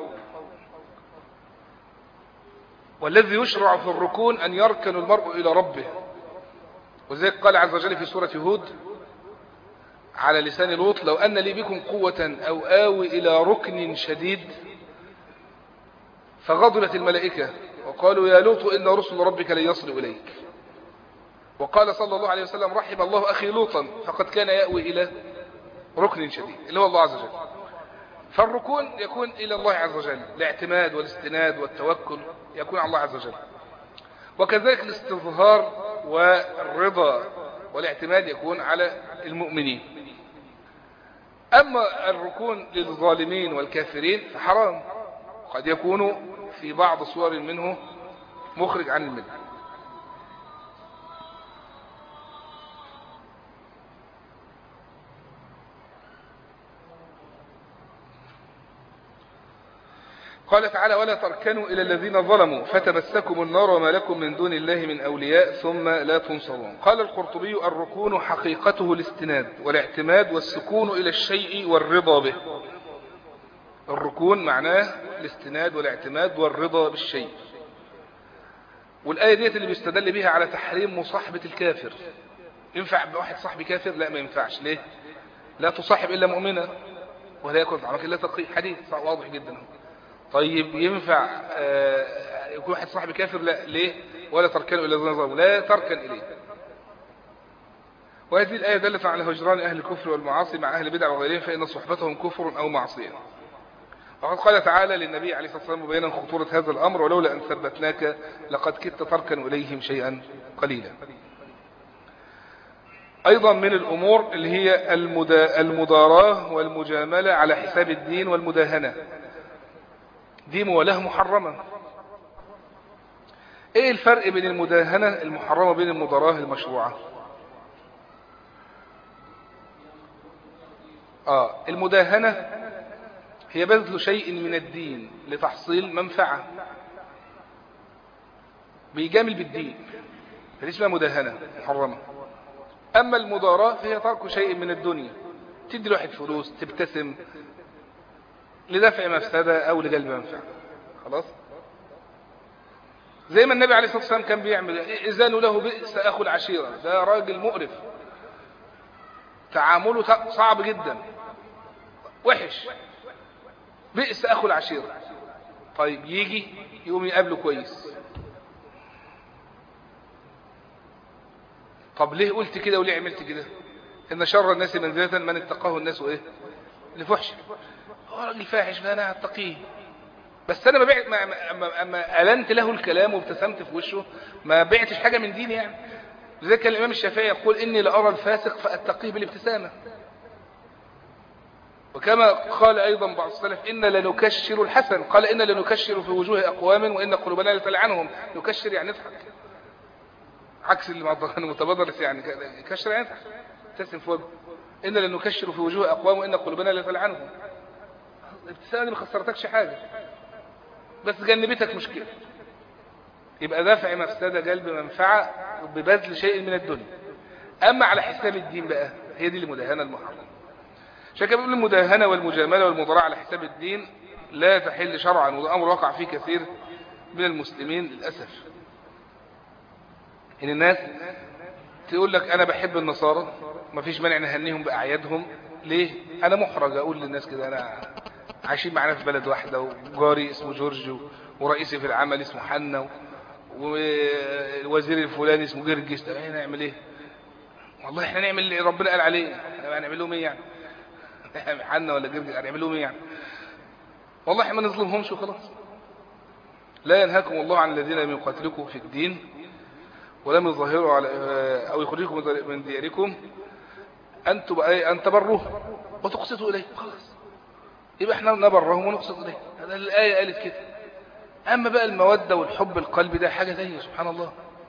والذي يشرع في الركون أن يركن المرء إلى ربه وذلك قال عز وجل في سورة هود على لسان لوط لو أن لي بكم قوة أو آوي إلى ركن شديد فغضبت الملائكة وقالوا يا لوط إن رسل ربك لن يصلوا إليك وقال صلى الله عليه وسلم رحم الله أخي لوطا فقد كان يأوي إلى ركن شديد اللي هو الله عز وجل فالركون يكون إلى الله عز وجل الاعتماد والاستناد والتوكل يكون على الله عز وجل وكذلك الاستظهار والرضا والاعتماد يكون على المؤمنين أما الركون للظالمين والكافرين فحرام قد يكون في بعض صور منه مخرج عن الملة قال تعالى ولا تركنوا إلى الذين ظلموا فتمسكم النار وما لكم من دون الله من أولياء ثم لا تنصرون قال القرطبي الركون حقيقته الاستناد والاعتماد والسكون إلى الشيء والرضا به الركون معناه الاستناد والاعتماد والرضا بالشيء والآية ديت اللي بيستدل بها على تحريم مصاحبة الكافر ينفع بواحد صاحبي كافر لا ما ينفعش ليه لا تصاحب إلا مؤمنة ولا يكون طعامك إلا تقي حديث واضح جدا طيب ينفع آه، يكون واحد صاحبي كافر لا ليه ولا تركن إلى ظلم لا تركن إليه وهذه الآية دلت على هجران أهل الكفر والمعاصي مع أهل البدع وغيرهم فإن صحبتهم كفر أو معصية وقد قال تعالى للنبي عليه الصلاة والسلام مبينا خطورة هذا الأمر ولولا أن ثبتناك لقد كدت تركن إليهم شيئا قليلا أيضا من الأمور اللي هي المدا المداراة والمجاملة على حساب الدين والمداهنة دي موالاة محرمة ايه الفرق بين المداهنة المحرمة وبين المداراة المشروعة اه المداهنة هي بذل شيء من الدين لتحصيل منفعة بيجامل بالدين فدي اسمها مداهنة محرمة أما المضاراة فهي ترك شيء من الدنيا تدي لواحد فلوس تبتسم لدفع مفسدة أو لجلب منفعة خلاص زي ما النبي عليه الصلاة والسلام كان بيعمل إذان له بئس أخو العشيرة ده راجل مقرف تعامله صعب جدا وحش بئس أخو العشيرة طيب يجي يقوم يقابله كويس طب ليه قلت كده وليه عملت كده ان شر الناس منزلة من اتقاه الناس ايه لفحش هو راجل فاحش فانا هتقيه بس انا ما بعت ما ما اما النت له الكلام وابتسمت في وشه ما بعتش حاجه من ديني يعني لذلك كان الامام الشافعي يقول اني لارى الفاسق فاتقيه بالابتسامه وكما قال ايضا بعض السلف ان لنكشر الحسن قال ان لنكشر في وجوه اقوام وان قلوبنا لتلعنهم نكشر يعني نضحك عكس المتبادرس يعني كشر يعني تسم في وجهه إن لنكشر في وجوه أقوام وإن قلوبنا لتلعنهم الابتسامة دي ما خسرتكش حاجة بس جنبتك مشكلة يبقى دافع مفسدة جلب منفعة ببذل شيء من الدنيا أما على حساب الدين بقى هي دي المداهنة المحرمة عشان كده بيقول المداهنة والمجاملة والمضاراة على حساب الدين لا تحل شرعا وده أمر وقع فيه كثير من المسلمين للأسف ان الناس تقول لك انا بحب النصارى مفيش مانع نهنيهم باعيادهم ليه انا محرج اقول للناس كده انا عايشين معانا في بلد واحده وجاري اسمه جورج ورئيسي في العمل اسمه حنا والوزير الفلاني اسمه جرجس طب احنا نعمل ايه والله احنا نعمل اللي ربنا قال عليه احنا هنعمل لهم ايه يعني حنا ولا جرجس هنعمل لهم ايه يعني والله احنا ما نظلمهمش وخلاص لا ينهاكم الله عن الذين لم يقاتلوكم في الدين ولم يظهروا على أو يخرجكم من دياركم أن أن تبروه وتقسطوا إليه خلاص يبقى احنا نبرهم ونقسط إليه هذا الآية قالت كده أما بقى المودة والحب القلبي ده حاجة تانية سبحان الله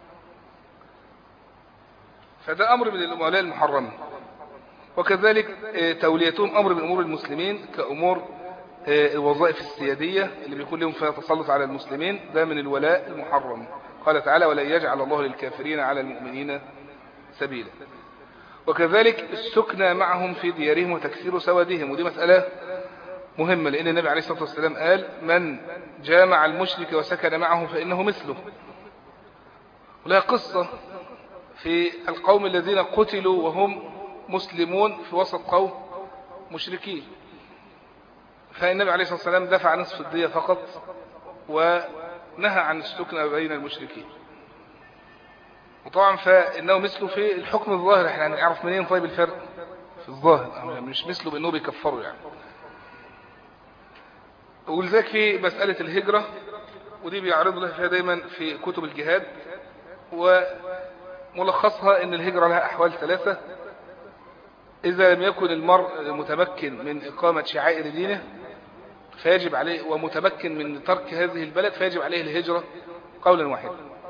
فده أمر من الأموال المحرمة وكذلك توليتهم أمر من أمور المسلمين كأمور الوظائف السيادية اللي بيكون لهم فيها تسلط على المسلمين ده من الولاء المحرم قال تعالى ولا يجعل الله للكافرين على المؤمنين سبيلا وكذلك السكنى معهم في ديارهم وتكسير سوادهم ودي مسألة مهمة لأن النبي عليه الصلاة والسلام قال من جامع المشرك وسكن معه فإنه مثله ولها قصة في القوم الذين قتلوا وهم مسلمون في وسط قوم مشركين فالنبي عليه الصلاة والسلام دفع نصف الدية فقط ونهى عن السكن بين المشركين وطبعا فإنه مثله في الحكم الظاهر احنا هنعرف منين طيب الفرق في الظاهر مش مثله بأنه بيكفروا يعني ولذلك في مسألة الهجرة ودي بيعرضوا لها فيها دايما في كتب الجهاد وملخصها ان الهجرة لها أحوال ثلاثة إذا لم يكن المرء متمكن من إقامة شعائر دينه فيجب عليه ومتمكن من ترك هذه البلد فيجب عليه الهجرة قولا واحدا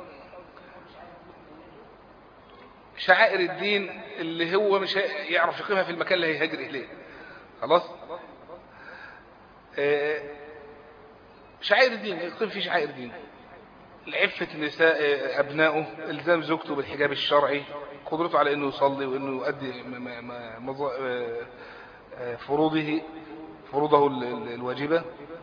شعائر الدين اللي هو مش يعرف يقيمها في المكان اللي هيهاجر إليه خلاص شعائر الدين يقيم فيه شعائر الدين عفة نساء أبنائه إلزام زوجته بالحجاب الشرعي قدرته على أنه يصلي وأنه يؤدي فروضه فروضه الواجبة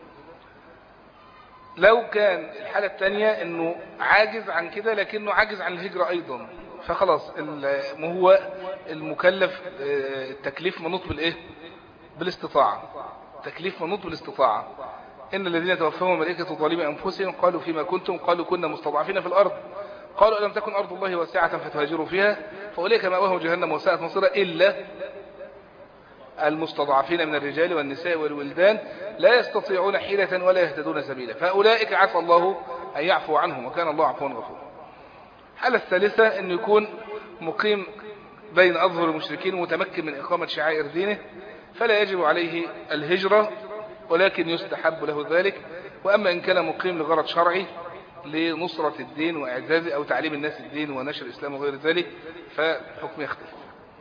لو كان الحالة الثانية أنه عاجز عن كده لكنه عاجز عن الهجرة أيضا فخلاص هو المكلف التكليف منوط بالإيه بالاستطاعة تكليف منوط بالاستطاعة إن الذين توفاهم الملائكة ظالمي أنفسهم قالوا فيما كنتم قالوا كنا مستضعفين في الأرض قالوا ألم تكن أرض الله واسعة فتهاجروا فيها فأولئك مأواهم جهنم وساءت مصيرا إلا المستضعفين من الرجال والنساء والولدان لا يستطيعون حيلة ولا يهتدون سبيلا فأولئك عفى الله أن يعفو عنهم وكان الله عفوا غفورا الحالة الثالثة أن يكون مقيم بين أظهر المشركين متمكن من إقامة شعائر دينه فلا يجب عليه الهجرة ولكن يستحب له ذلك وأما إن كان مقيم لغرض شرعي لنصرة الدين وإعزازه أو تعليم الناس الدين ونشر الإسلام وغير ذلك فحكم يختلف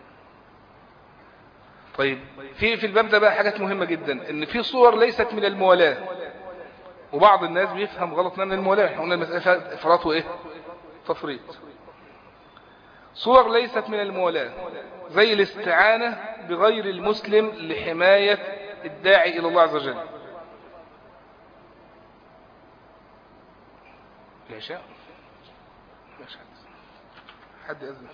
طيب في في الباب ده بقى حاجات مهمة جدا ان في صور ليست من الموالاة وبعض الناس بيفهم غلط من الموالاة احنا قلنا المسألة افراط وايه تفريط صور ليست من الموالاة زي الاستعانة بغير المسلم لحماية الداعي الى الله عز وجل العشاء حد يأذن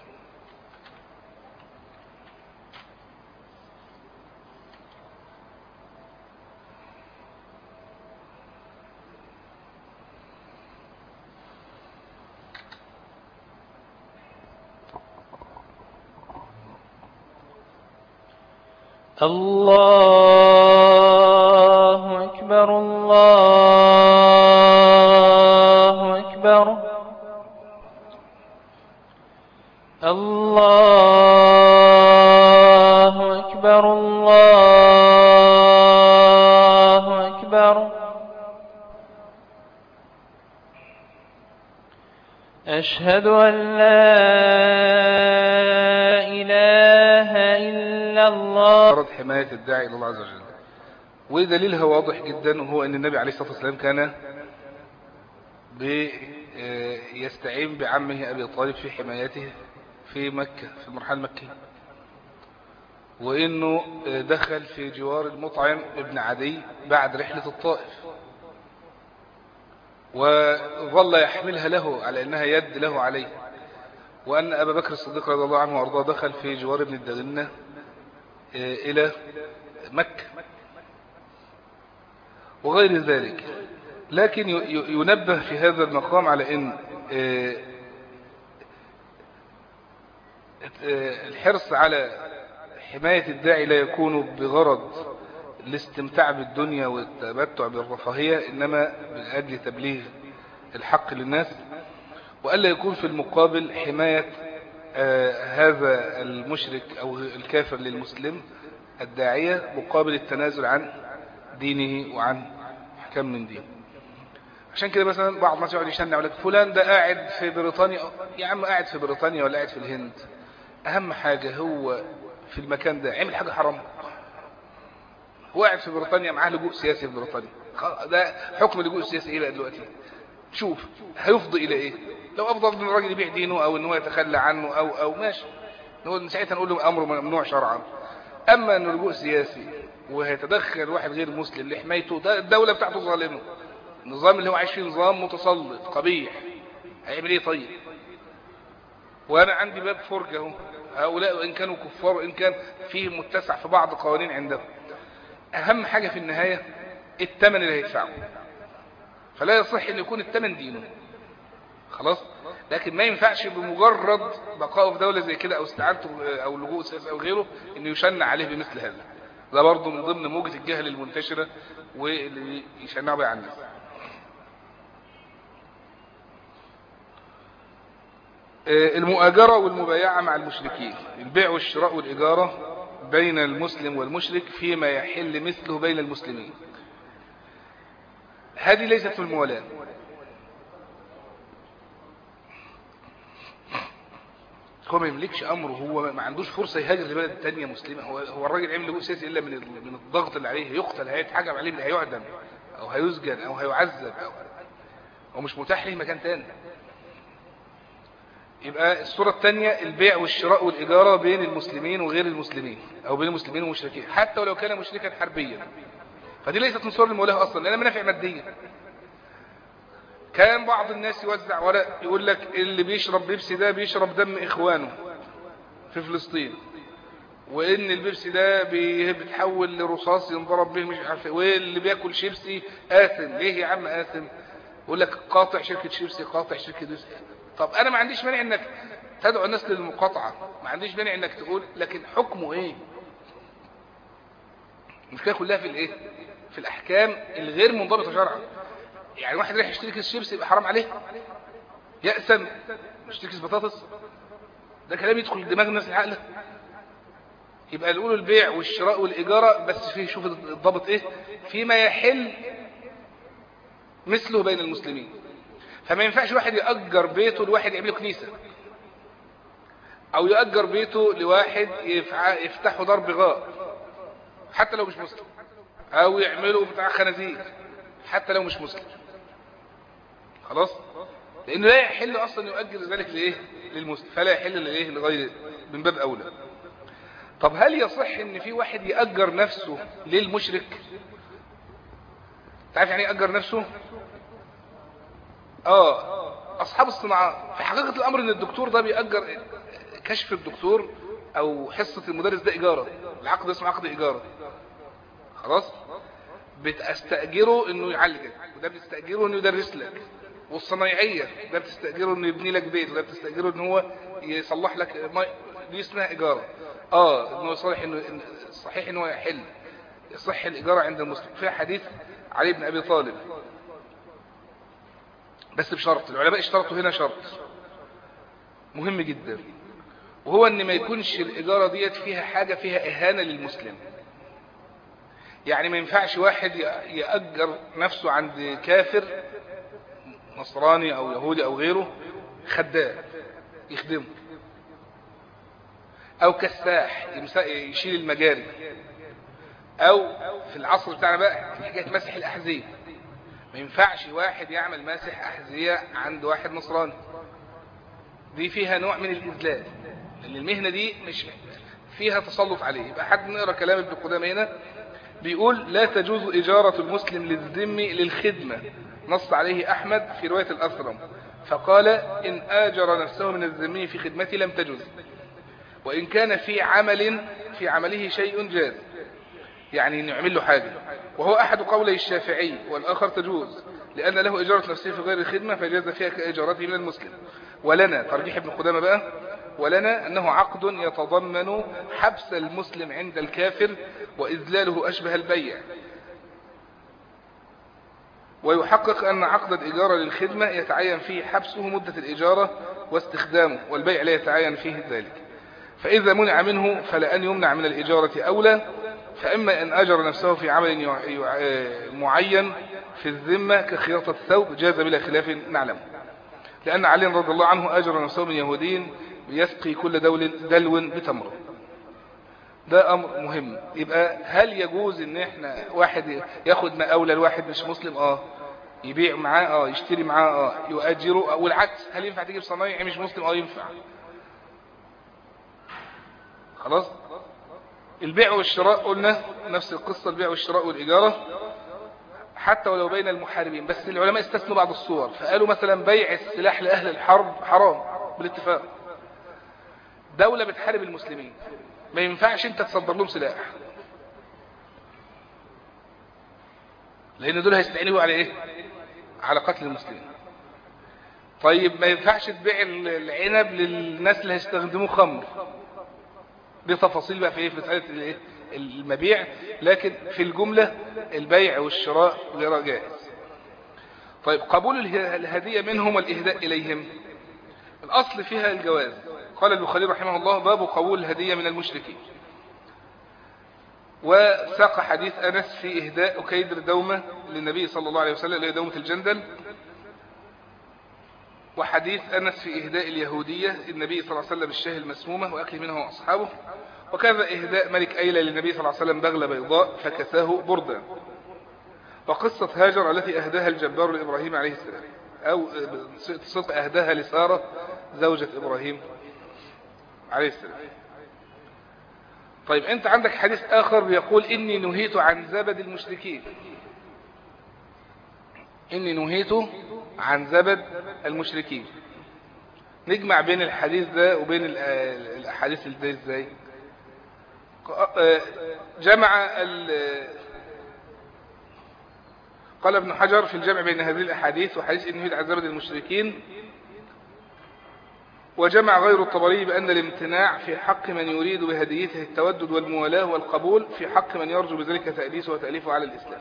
الله أكبر الله أكبر الله أكبر الله أكبر أشهد أن لا إله إلا الله غرض حماية الداعي إلى الله عز وجل ودليلها واضح جدا وهو أن النبي عليه الصلاة والسلام كان يستعين بعمه أبي طالب في حمايته في مكة في المرحلة المكية وإنه دخل في جوار المطعم ابن عدي بعد رحلة الطائف وظل يحملها له على أنها يد له عليه وأن أبا بكر الصديق رضي الله عنه وأرضاه دخل في جوار ابن الدغنة إلى مكة وغير ذلك لكن ينبه في هذا المقام على أن الحرص على حماية الداعي لا يكون بغرض الاستمتاع بالدنيا والتمتع بالرفاهية إنما من أجل تبليغ الحق للناس وألا يكون في المقابل حماية هذا المشرك أو الكافر للمسلم الداعية مقابل التنازل عن دينه وعن حكم من دينه عشان كده مثلا بعض الناس يقعد يشنع لك فلان ده قاعد في بريطانيا يا عم قاعد في بريطانيا ولا قاعد في الهند أهم حاجة هو في المكان ده عمل حاجة حرام هو قاعد في بريطانيا معاه لجوء سياسي في بريطانيا ده حكم اللجوء السياسي ايه بقى دلوقتي شوف هيفضي الى ايه لو افضل من الراجل يبيع دينه او ان هو يتخلى عنه او او ماشي نقول ساعتها نقول له امر ممنوع شرعا اما انه لجوء سياسي وهيتدخل واحد غير مسلم لحمايته ده الدوله بتاعته ظالمه النظام اللي هو عايش فيه نظام متسلط قبيح هيعمل ايه طيب وانا عندي باب فرجه اهو هؤلاء ان كانوا كفار وان كان فيهم متسع في بعض قوانين عندهم اهم حاجة في النهاية الثمن اللي هيدفعه فلا يصح ان يكون الثمن دينه خلاص لكن ما ينفعش بمجرد بقائه في دولة زي كده او استعانته او لجوء سياسي او غيره انه يشنع عليه بمثل هذا ده برضه من ضمن موجة الجهل المنتشرة واللي يشنعوا بها عن الناس المؤاجرة والمبايعة مع المشركين البيع والشراء والإجارة بين المسلم والمشرك فيما يحل مثله بين المسلمين هذه ليست في المولاة هو ما يملكش أمره هو ما عندوش فرصة يهاجر لبلد تانية مسلمة هو, هو الراجل عمل لجوء سياسي إلا من من الضغط اللي عليه يقتل هيتحجم عليه هيعدم أو هيسجن أو هيعذب أو, أو مش متاح ليه مكان تاني يبقى الصورة الثانية البيع والشراء والإجارة بين المسلمين وغير المسلمين أو بين المسلمين والمشركين حتى ولو كان مشركا حربيا فدي ليست من صور المولاه أصلا لأنها منافع مادية كان بعض الناس يوزع ورق يقول لك اللي بيشرب بيبسي ده بيشرب دم إخوانه في فلسطين وان البيبسي ده بي- بيتحول لرصاص ينضرب به مش عارف إيه، واللي بياكل شيبسي آثم ليه يا عم آثم يقول لك قاطع شركة شيبسي قاطع شركة دوس طب انا ما عنديش مانع انك تدعو الناس للمقاطعة ما عنديش مانع انك تقول لكن حكمه ايه المشكلة كلها في الايه في الاحكام الغير منضبطة شرعا يعني واحد رايح يشتري كيس شيبسي يبقى حرام عليه يأسم يشتري كيس بطاطس ده كلام يدخل دماغ الناس العقله يبقى نقول البيع والشراء والإجارة بس فيه شوف الضابط ايه فيما يحل مثله بين المسلمين فما ينفعش واحد يأجر بيته لواحد يعمله كنيسة او يأجر بيته لواحد يفع- يفتحه دار بغاء حتى لو مش مسلم او يعمله بتاع خنازير حتى لو مش مسلم خلاص لانه لا يحل اصلا يؤجر ذلك لايه للمسلم فلا يحل لايه لغير من باب اولى طب هل يصح ان في واحد يأجر نفسه للمشرك تعرف يعني ايه يأجر نفسه اه اصحاب الصناعات في حقيقة الامر ان الدكتور ده بيأجر كشف الدكتور او حصة المدرس ده اجارة العقد اسمه عقد اجارة خلاص بتستأجره انه يعالجك وده بتستأجره انه يدرس لك والصنايعية ده بتستأجره انه يبني لك بيت وده بتستأجره ان هو يصلح لك مي... دي اسمها اجارة اه انه صالح انه إن- صحيح انه يحل يصح الاجارة عند المسلم في حديث علي بن ابي طالب بس بشرط العلماء اشترطوا هنا شرط مهم جدا وهو ان ما يكونش الاجارة ديت فيها حاجة فيها اهانة للمسلم يعني ما ينفعش واحد ي- يأجر نفسه عند كافر نصراني او يهودي او غيره خدام يخدمه او كساح يمس- يشيل المجاري او في العصر بتاعنا بقى في حكايه مسح الاحذيه ما ينفعش واحد يعمل ماسح احذيه عند واحد نصراني دي فيها نوع من الاذلال لان المهنه دي مش فيها تسلط عليه يبقى حد نقرا كلام ابن قدامه هنا بيقول لا تجوز إجارة المسلم للذم للخدمة نص عليه أحمد في رواية الأثرم فقال إن آجر نفسه من الذمي في خدمته لم تجوز وإن كان في عمل في عمله شيء جاز يعني نعمل له حاجة وهو أحد قولي الشافعي والآخر تجوز لأن له إجارة نفسه في غير الخدمة فجاز فيها كإجارته من المسلم ولنا ترجيح ابن قدامة بقى ولنا أنه عقد يتضمن حبس المسلم عند الكافر وإذلاله أشبه البيع ويحقق أن عقد الإجارة للخدمة يتعين فيه حبسه مدة الإجارة واستخدامه والبيع لا يتعين فيه ذلك فإذا منع منه فلأن يمنع من الإجارة أولى فإما أن أجر نفسه في عمل يع- يع- معين في الذمة كخياطة الثوب جاز بلا خلاف نعلم لأن علي رضي الله عنه أجر نفسه من يهودين يسقي كل دول دلو بتمره ده أمر مهم يبقى هل يجوز ان احنا واحد ياخد مقاولة لواحد مش مسلم اه يبيع معاه اه يشتري معاه اه يؤجره والعكس هل ينفع تجيب صنايعي مش مسلم اه ينفع خلاص البيع والشراء قلنا نفس القصة البيع والشراء والإجارة حتى ولو بين المحاربين بس العلماء استثنوا بعض الصور فقالوا مثلا بيع السلاح لأهل الحرب حرام بالاتفاق دولة بتحارب المسلمين ما ينفعش انت تصدر لهم سلاح لان دول هيستعينوا على ايه على قتل المسلمين طيب ما ينفعش تبيع العنب للناس اللي هيستخدموه خمر دي تفاصيل بقى في ايه في مساله الايه المبيع لكن في الجمله البيع والشراء غير جائز طيب قبول اله- الهديه منهم والاهداء اليهم الاصل فيها الجواز قال البخاري رحمه الله باب قبول الهديه من المشركين وساق حديث أنس في إهداء كيدر دومة للنبي صلى الله عليه وسلم اللي هي دومة الجندل وحديث أنس في إهداء اليهودية النبي صلى الله عليه وسلم الشاه المسمومة وأكل منها وأصحابه وكذا إهداء ملك أيلة للنبي صلى الله عليه وسلم بغلة بيضاء فكساه بردا وقصة هاجر التي أهداها الجبار لإبراهيم عليه السلام أو صدق أهداها لسارة زوجة إبراهيم عليه السلام طيب انت عندك حديث اخر بيقول اني نهيت عن زبد المشركين اني نهيت عن زبد المشركين نجمع بين الحديث ده وبين ال- الاحاديث اللي ده ازاي آه، جمع ال- قال ابن حجر في الجمع بين هذه الأحاديث وحديث إنه يدعى زبد المشركين وجمع غير الطبري بأن الامتناع في حق من يريد بهديته التودد والموالاة والقبول في حق من يرجو بذلك تأليسه وتأليفه على الإسلام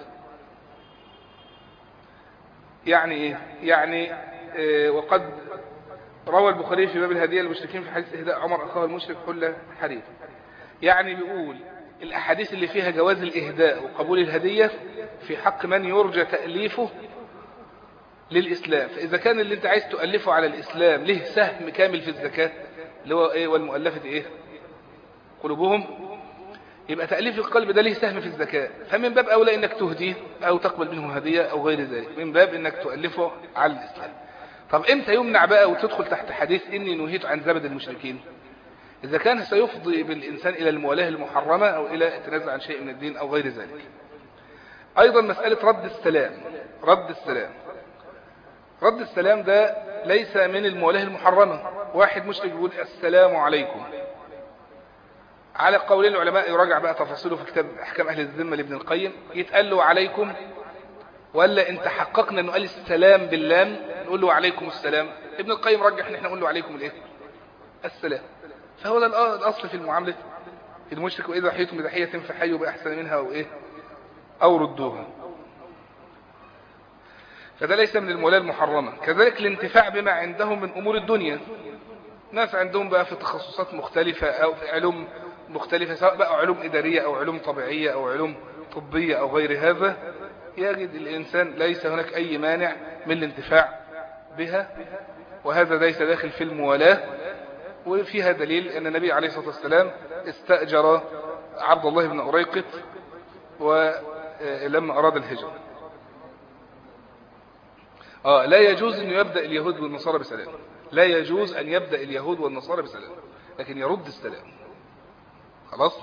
يعني إيه؟ يعني آه، وقد روى البخاري في باب الهدية للمشركين في حديث إهداء عمر أخاه المشرك حلة حرير يعني بيقول الأحاديث اللي فيها جواز الإهداء وقبول الهدية في حق من يرجى تأليفه للإسلام فإذا كان اللي أنت عايز تؤلفه على الإسلام له سهم كامل في الزكاة اللي هو إيه والمؤلفة إيه قلوبهم يبقى تأليف القلب ده له سهم في الزكاة فمن باب أولى إنك تهديه أو تقبل منه هدية أو غير ذلك من باب إنك تؤلفه على الإسلام طب إمتى يمنع بقى وتدخل تحت حديث إني نهيت عن زبد المشركين إذا كان سيفضي بالإنسان إلى الموالاه المحرمة أو إلى التنازل عن شيء من الدين أو غير ذلك أيضا مسألة رد السلام رد السلام رد السلام ده ليس من الموالاه المحرمة واحد مشرك يقول السلام عليكم على قولين العلماء يراجع بقى تفاصيله في كتاب أحكام أهل الذمة لابن القيم يتقال له عليكم ولا انت حققنا انه قال السلام باللام نقول له عليكم السلام ابن القيم رجح ان احنا نقول له عليكم الايه السلام فهو ده الأ- الاصل في المعامله المشرك واذا حييتم بتحيه فحيوا باحسن منها او ايه او ردوها فده ليس من المولاة المحرمة كذلك الانتفاع بما عندهم من أمور الدنيا ناس عندهم بقى في تخصصات مختلفة أو في علوم مختلفة سواء بقى علوم إدارية أو علوم طبيعية أو علوم طبية أو غير هذا يجد الإنسان ليس هناك أي مانع من الانتفاع بها وهذا ليس داخل في الموالاة وفيها دليل أن النبي عليه الصلاة والسلام استأجر عبد الله بن أريقط ولما أراد الهجرة آه لا يجوز أن يبدأ اليهود والنصارى بسلام لا يجوز أن يبدأ اليهود والنصارى بسلام لكن يرد السلام خلاص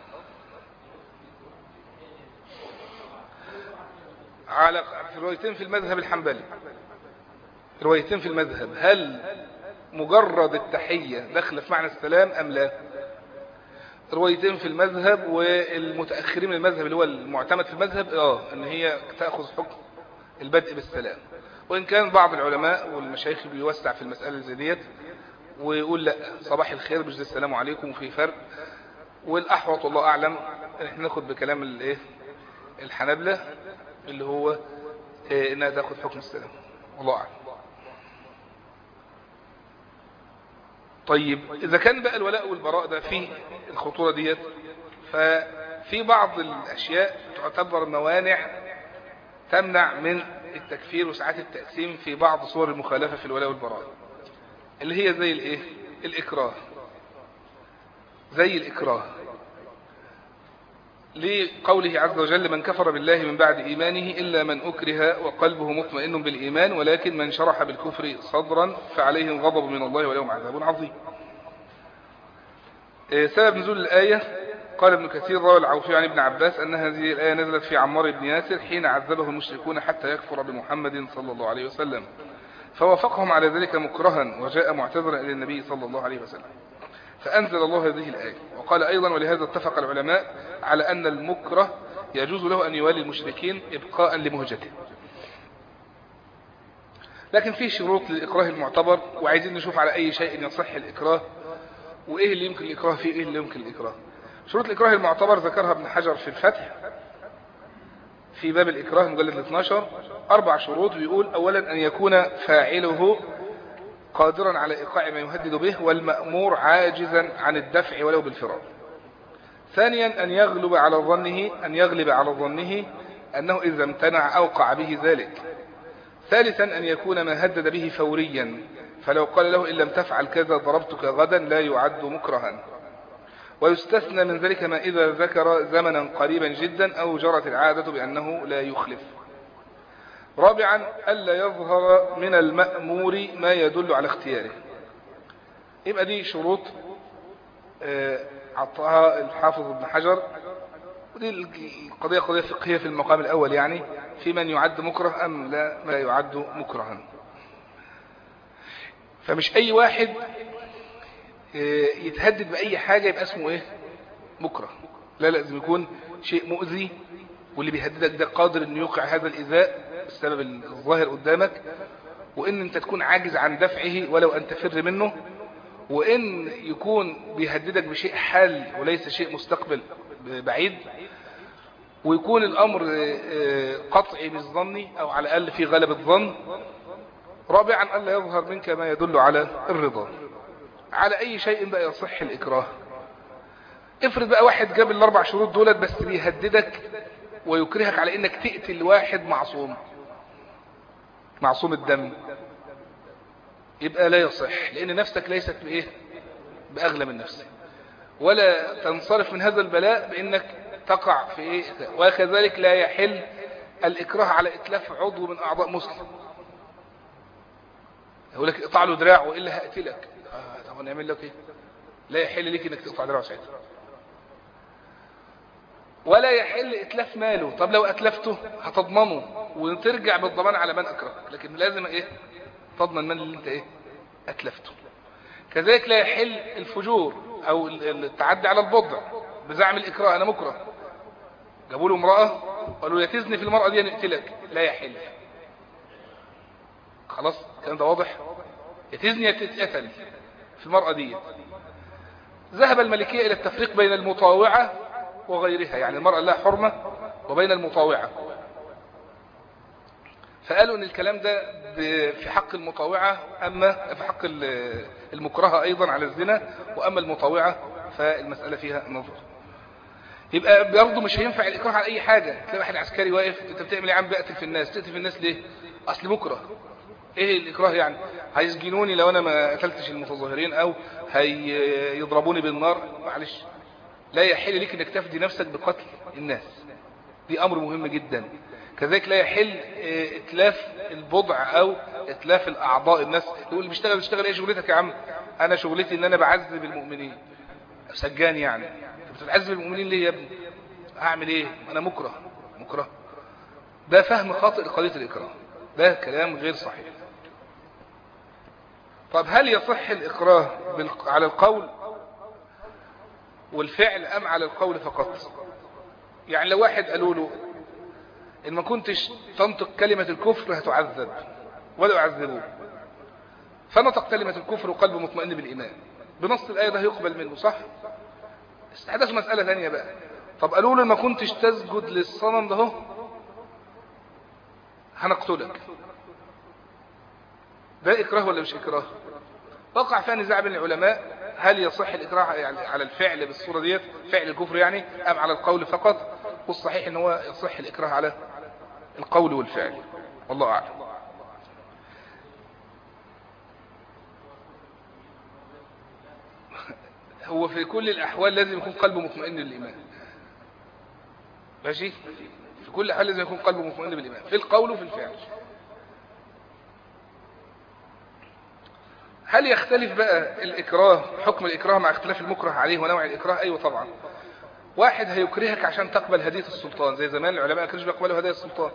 على في روايتين في المذهب الحنبلي روايتين في المذهب هل مجرد التحية داخله في معنى السلام أم لا روايتين في المذهب والمتأخرين من المذهب اللي هو المعتمد في المذهب اه ان هي تأخذ حكم البدء بالسلام وإن كان بعض العلماء والمشايخ بيوسع في المسألة زي ديت ويقول لا صباح الخير مش زي السلام عليكم وفي فرق والأحوط والله أعلم إن احنا ناخد بكلام الايه الحنابلة اللي هو إيه انها تاخد حكم السلام والله أعلم طيب إذا كان بقى الولاء والبراء ده فيه الخطورة ديت ففي بعض الأشياء تعتبر موانع تمنع من التكفير وساعات التقسيم في بعض صور المخالفة في الولاء والبراء اللي هي زي الايه الإكراه زي الإكراه لقوله عز وجل من كفر بالله من بعد إيمانه إلا من أكره وقلبه مطمئن بالإيمان ولكن من شرح بالكفر صدرا فعليهم غضب من الله ولهم عذاب عظيم إيه سبب نزول الآية قال ابن كثير روى العوفي عن ابن عباس أن هذه الآية نزلت في عمار بن ياسر حين عذبه المشركون حتى يكفر بمحمد صلى الله عليه وسلم فوافقهم على ذلك مكرها وجاء معتذرا إلى النبي صلى الله عليه وسلم فأنزل الله هذه الآية وقال أيضا ولهذا اتفق العلماء على أن المكره يجوز له أن يوالي المشركين إبقاء لمهجته لكن في شروط للإكراه المعتبر وعايزين نشوف على أي شيء يصح الإكراه وإيه اللي يمكن الإكراه فيه إيه اللي يمكن الإكراه شروط الإكراه المعتبر ذكرها ابن حجر في الفتح في باب الإكراه مجلد 12 أربع شروط بيقول أولا أن يكون فاعله قادرا على إيقاع ما يهدد به والمأمور عاجزا عن الدفع ولو بالفرار ثانيا أن يغلب على ظنه أن يغلب على ظنه أنه إذا امتنع أوقع به ذلك ثالثا أن يكون ما هدد به فوريا فلو قال له إن لم تفعل كذا ضربتك غدا لا يعد مكرها ويستثنى من ذلك ما إذا ذكر زمنا قريبا جدا أو جرت العادة بأنه لا يخلف رابعا ألا يظهر من المأمور ما يدل على اختياره يبقى دي شروط عطاها الحافظ ابن حجر ودي القضية قضية فقهية في المقام الأول يعني في من يعد مكره أم لا ما يعد مكرها فمش أي واحد يتهدد بأي حاجة يبقى اسمه إيه مكره لا لازم يكون شيء مؤذي واللي بيهددك ده قادر انه يوقع هذا الايذاء بسبب الظاهر قدامك وان انت تكون عاجز عن دفعه ولو ان تفر منه وان يكون بيهددك بشيء حال وليس شيء مستقبل بعيد ويكون الامر قطعي مش ظني او على الاقل في غلبة ظن رابعا الا يظهر منك ما يدل على الرضا على اي شيء بقى يصح الاكراه افرض بقى واحد جاب الاربع شروط دولت بس بيهددك ويكرهك على انك تقتل واحد معصوم معصوم الدم يبقى لا يصح لان نفسك ليست بايه باغلى من نفسك ولا تنصرف من هذا البلاء بانك تقع في ايه وكذلك لا يحل الاكراه على اتلاف عضو من اعضاء مسلم يقول لك اقطع له دراع والا هقتلك آه طب نعمل لك ايه لا يحل لك انك تقطع دراعه ساعتها ولا يحل اتلاف ماله طب لو اتلفته هتضمنه وترجع بالضمان على من اكرهك لكن لازم ايه تضمن من اللي انت ايه اتلفته كذلك لا يحل الفجور او التعدي على البضع بزعم الاكراه انا مكره جابوا له امراه قالوا يا تزني في المراه دي نقتلك لا يحل خلاص الكلام ده واضح يا تزني يا تتقتل في المراه دي ذهب الملكيه الى التفريق بين المطاوعه وغيرها يعني المراه لها حرمه وبين المطاوعه فقالوا ان الكلام ده في حق المطاوعة اما في حق المكرهة ايضا على الزنا واما المطاوعة فالمسألة فيها نظر يبقى برضه مش هينفع الاكراه على اي حاجة تلاقي واحد عسكري واقف انت بتعمل ايه يا عم بقتل في الناس تقتل في الناس ليه اصل مكره ايه الاكراه يعني هيسجنوني لو انا ما قتلتش المتظاهرين او هيضربوني بالنار معلش لا يحل لك انك تفدي نفسك بقتل الناس دي امر مهم جدا كذلك لا يحل اتلاف البضع او اتلاف الاعضاء الناس يقول بيشتغل بيشتغل ايه شغلتك يا عم انا شغلتي ان انا بعذب المؤمنين سجان يعني انت بتعذب المؤمنين ليه يا ابني هعمل ايه انا مكره مكره ده فهم خاطئ لقضيه الاكراه ده كلام غير صحيح طب هل يصح الاكراه على القول والفعل ام على القول فقط يعني لو واحد قالوا له إن ما كنتش تنطق كلمة الكفر هتعذب ولا يعذبوه فنطق كلمة الكفر وقلبه مطمئن بالإيمان بنص الآية ده يقبل منه صح استحدث مسألة ثانية بقى طب قالوا له ما كنتش تسجد للصنم ده هو هنقتلك ده إكراه ولا مش إكراه وقع فيها نزاع بين العلماء هل يصح الإكراه على الفعل بالصورة ديت فعل الكفر يعني أم على القول فقط والصحيح ان هو يصح الإكراه على القول والفعل والله أعلم هو في كل الأحوال لازم يكون قلبه مطمئن للإيمان ماشي في كل حال لازم يكون قلبه مطمئن بالإيمان في القول وفي الفعل هل يختلف بقى الإكراه حكم الإكراه مع اختلاف المكره عليه ونوع الإكراه أيوة طبعا واحد هيكرهك عشان تقبل هدية السلطان زي زمان العلماء كانوا بيقبلوا هدايا السلطان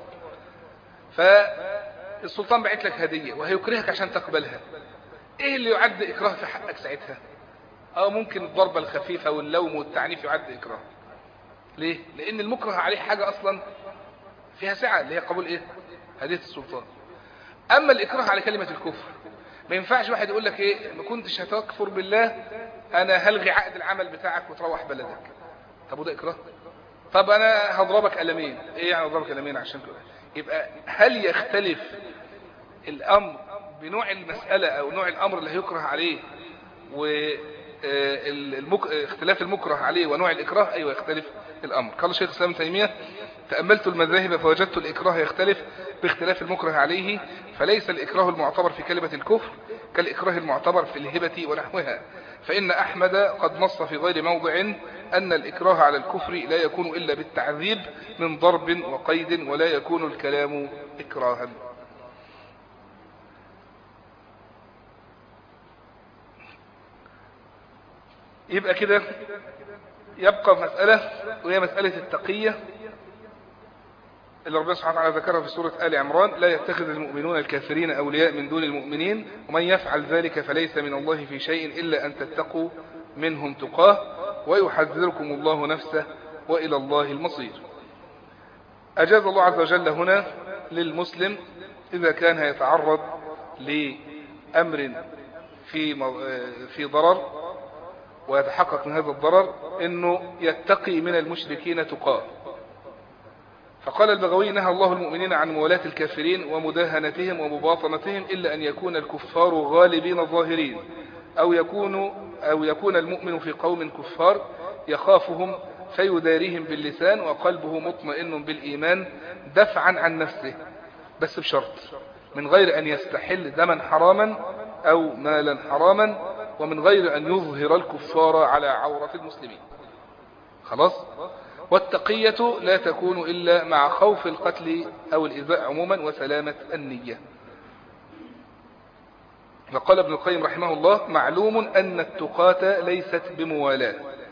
فالسلطان بعت لك هدية وهيكرهك عشان تقبلها ايه اللي يعد إكراه في حقك ساعتها او ممكن الضربة الخفيفة واللوم والتعنيف يعد إكراه ليه لان المكره عليه حاجة اصلا فيها سعة اللي هي قبول ايه هدية السلطان اما الإكراه على كلمة الكفر ما ينفعش واحد يقول لك ايه ما كنتش هتكفر بالله انا هلغي عقد العمل بتاعك وتروح بلدك طب وده اكراه طب انا هضربك قلمين ايه يعني هضربك قلمين عشان كده يبقى هل يختلف الامر بنوع المسألة او نوع الامر اللي هيكره عليه و المك... اختلاف المكره عليه ونوع الإكراه أيوة يختلف الأمر قال الشيخ الإسلام تيمية تأملت المذاهب فوجدت الإكراه يختلف باختلاف المكره عليه فليس الإكراه المعتبر في كلمة الكفر كالإكراه المعتبر في الهبة ونحوها فإن أحمد قد نص في غير موضع أن الإكراه على الكفر لا يكون إلا بالتعذيب من ضرب وقيد ولا يكون الكلام إكراها يبقى كده يبقى مسألة وهي مسألة التقية اللي ربنا سبحانه وتعالى ذكرها في سورة آل عمران لا يتخذ المؤمنون الكافرين أولياء من دون المؤمنين ومن يفعل ذلك فليس من الله في شيء إلا أن تتقوا منهم تقاه ويحذركم الله نفسه وإلى الله المصير أجاز الله عز وجل هنا للمسلم إذا كان يتعرض لأمر في في ضرر ويتحقق من هذا الضرر أنه يتقي من المشركين تقاه فقال البغوي نهى الله المؤمنين عن موالاة الكافرين ومداهنتهم ومباطنتهم إلا أن يكون الكفار غالبين ظاهرين أو يكون, أو يكون المؤمن في قوم كفار يخافهم فيداريهم باللسان وقلبه مطمئن بالإيمان دفعا عن نفسه بس بشرط من غير أن يستحل دما حراما أو مالا حراما ومن غير أن يظهر الكفار على عورة المسلمين خلاص والتقية لا تكون إلا مع خوف القتل أو الإذاء عموما وسلامة النية وقال ابن القيم رحمه الله معلوم أن التقاة ليست بموالاة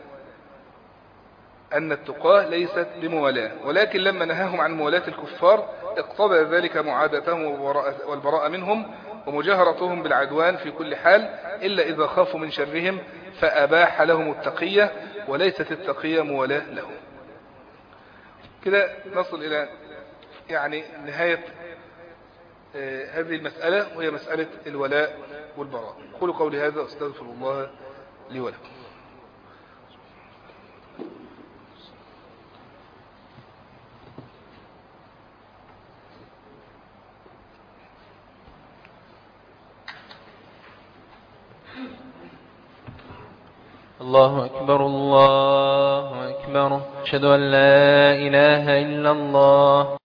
أن التقاة ليست بموالاة ولكن لما نهاهم عن موالاة الكفار اقتضى ذلك معادتهم والبراء منهم ومجاهرتهم بالعدوان في كل حال إلا إذا خافوا من شرهم فأباح لهم التقية وليست التقية موالاة لهم كده نصل إلى يعني نهاية هذه المسألة وهي مسألة الولاء والبراء قولوا قولي هذا أستغفر الله لي ولكم الله أكبر الله أكبر أشهد أن لا إله إلا الله